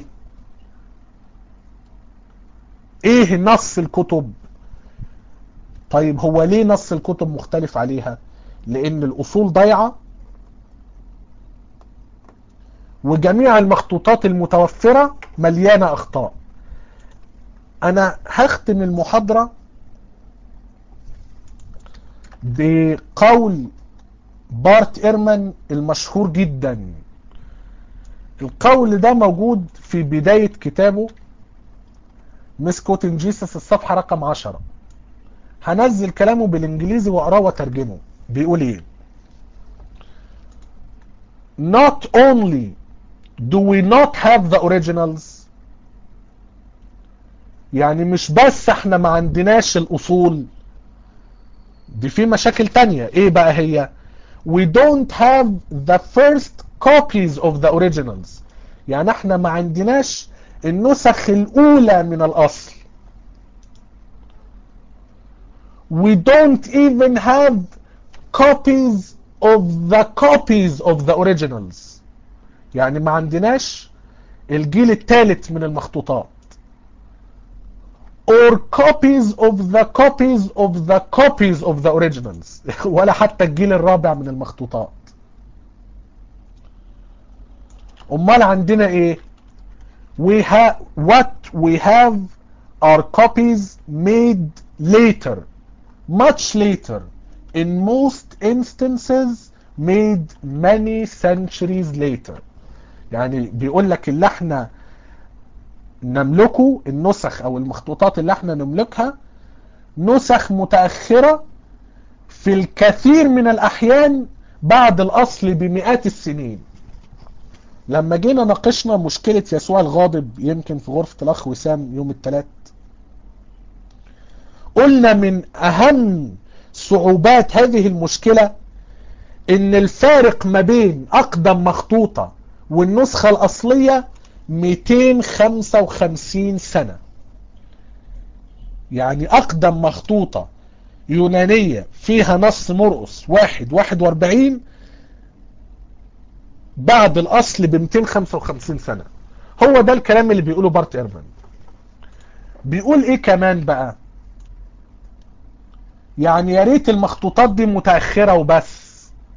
ايه نص الكتب طيب هو ليه نص الكتب مختلف عليها لان الاصول ضايعه وجميع المخطوطات المتوفرة مليانة اخطاء انا هختم المحاضرة بقول بارت ايرمان المشهور جدا القول ده موجود في بداية كتابه مسكوتن جيسس الصفحة رقم 10 هنزل كلامه بالانجليزي واقراه وترجمه بيقول ايه not only do we not have the originals يعني مش بس احنا ما عندناش الاصول دي في مشاكل تانية ايه بقى هي we don't have the first copies of the originals يعني احنا ما عندناش النسخ الاولى من الاصل we don't even have copies of the copies of the originals يعني ما عندناش الجيل الثالث من المخطوطات or copies of the copies of the copies of the originals ولا حتى الجيل الرابع من المخطوطات امال عندنا ايه we have what we have are copies made later much later in most instances made many centuries later يعني بيقول لك اللي احنا نملكه النسخ او المخطوطات اللي احنا نملكها نسخ متأخرة في الكثير من الاحيان بعد الاصل بمئات السنين لما جينا ناقشنا مشكلة يسوع الغاضب يمكن في غرفة الاخ وسام يوم الثلاث قلنا من اهم صعوبات هذه المشكلة ان الفارق ما بين اقدم مخطوطة والنسخة الاصلية 255 سنة يعني اقدم مخطوطة يونانية فيها نص مرقس واحد واحد واربعين بعد الاصل ب 255 سنة هو ده الكلام اللي بيقوله بارت ايرفن بيقول ايه كمان بقى يعني يا ريت المخطوطات دي متأخرة وبس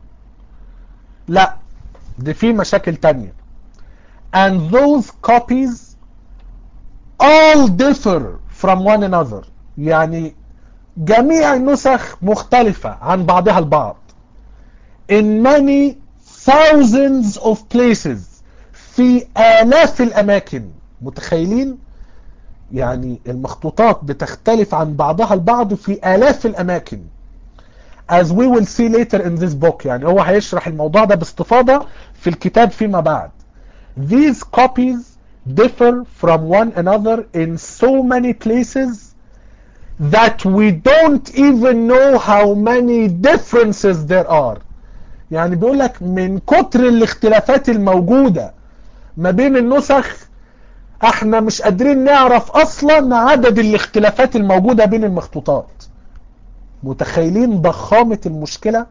لا دي في مشاكل تانية and those copies all differ from one another يعني جميع النسخ مختلفة عن بعضها البعض in many thousands of places في آلاف الأماكن متخيلين يعني المخطوطات بتختلف عن بعضها البعض في آلاف الأماكن as we will see later in this book يعني هو هيشرح الموضوع ده باستفاضة في الكتاب فيما بعد these copies differ from one another in so many places that we don't even know how many differences there are يعني بيقول لك من كتر الاختلافات الموجودة ما بين النسخ احنا مش قادرين نعرف اصلا عدد الاختلافات الموجودة بين المخطوطات متخيلين ضخامة المشكلة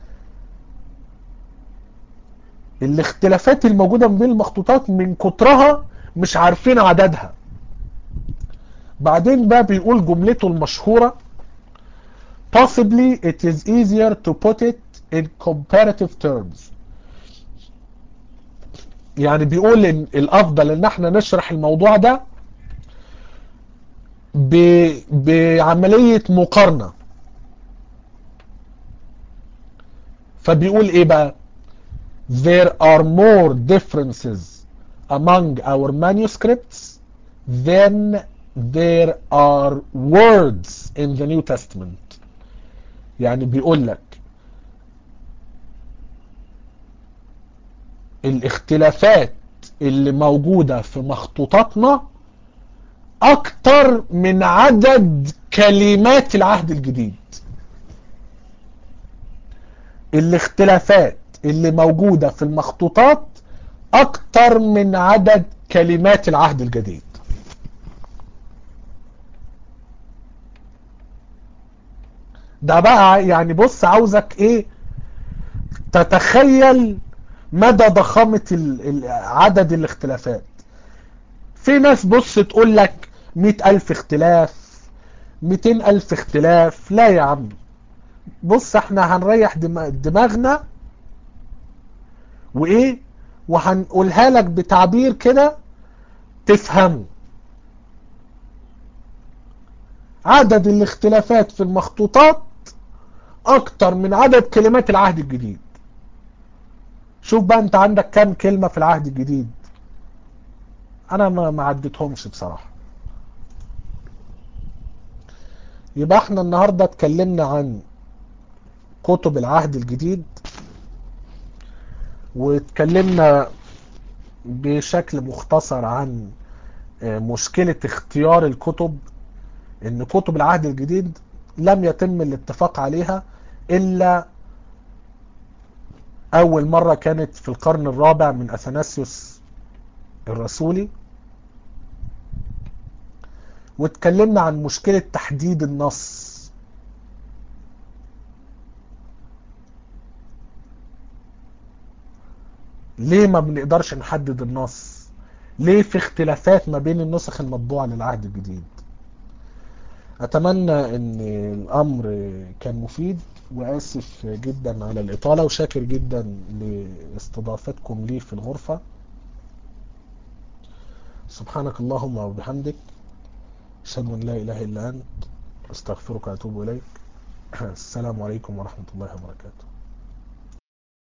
الاختلافات الموجودة بين المخطوطات من كترها مش عارفين عددها بعدين بقى بيقول جملته المشهورة possibly it is easier to put it in comparative terms يعني بيقول ان الافضل ان احنا نشرح الموضوع ده ب... بعملية مقارنة فبيقول ايه بقى there are more differences among our manuscripts than there are words in the New Testament يعني بيقول لك الاختلافات اللي موجودة في مخطوطاتنا اكتر من عدد كلمات العهد الجديد الاختلافات اللي موجودة في المخطوطات اكتر من عدد كلمات العهد الجديد ده بقى يعني بص عاوزك ايه تتخيل مدى ضخامة عدد الاختلافات في ناس بص تقول لك مئة ألف اختلاف مئتين ألف اختلاف لا يا عم بص احنا هنريح دماغنا وايه وهنقولها لك بتعبير كده تفهمه عدد الاختلافات في المخطوطات اكتر من عدد كلمات العهد الجديد شوف بقى انت عندك كام كلمة في العهد الجديد انا ما عدتهمش بصراحة يبقى احنا النهاردة اتكلمنا عن كتب العهد الجديد واتكلمنا بشكل مختصر عن مشكلة اختيار الكتب ان كتب العهد الجديد لم يتم الاتفاق عليها الا اول مرة كانت في القرن الرابع من اثناسيوس الرسولي واتكلمنا عن مشكلة تحديد النص ليه ما بنقدرش نحدد النص ليه في اختلافات ما بين النسخ المطبوعة للعهد الجديد اتمنى ان الامر كان مفيد واسف جدا على الاطالة وشاكر جدا لاستضافتكم لي في الغرفة سبحانك اللهم وبحمدك اشهد ان لا اله الا انت استغفرك واتوب اليك السلام عليكم ورحمة الله وبركاته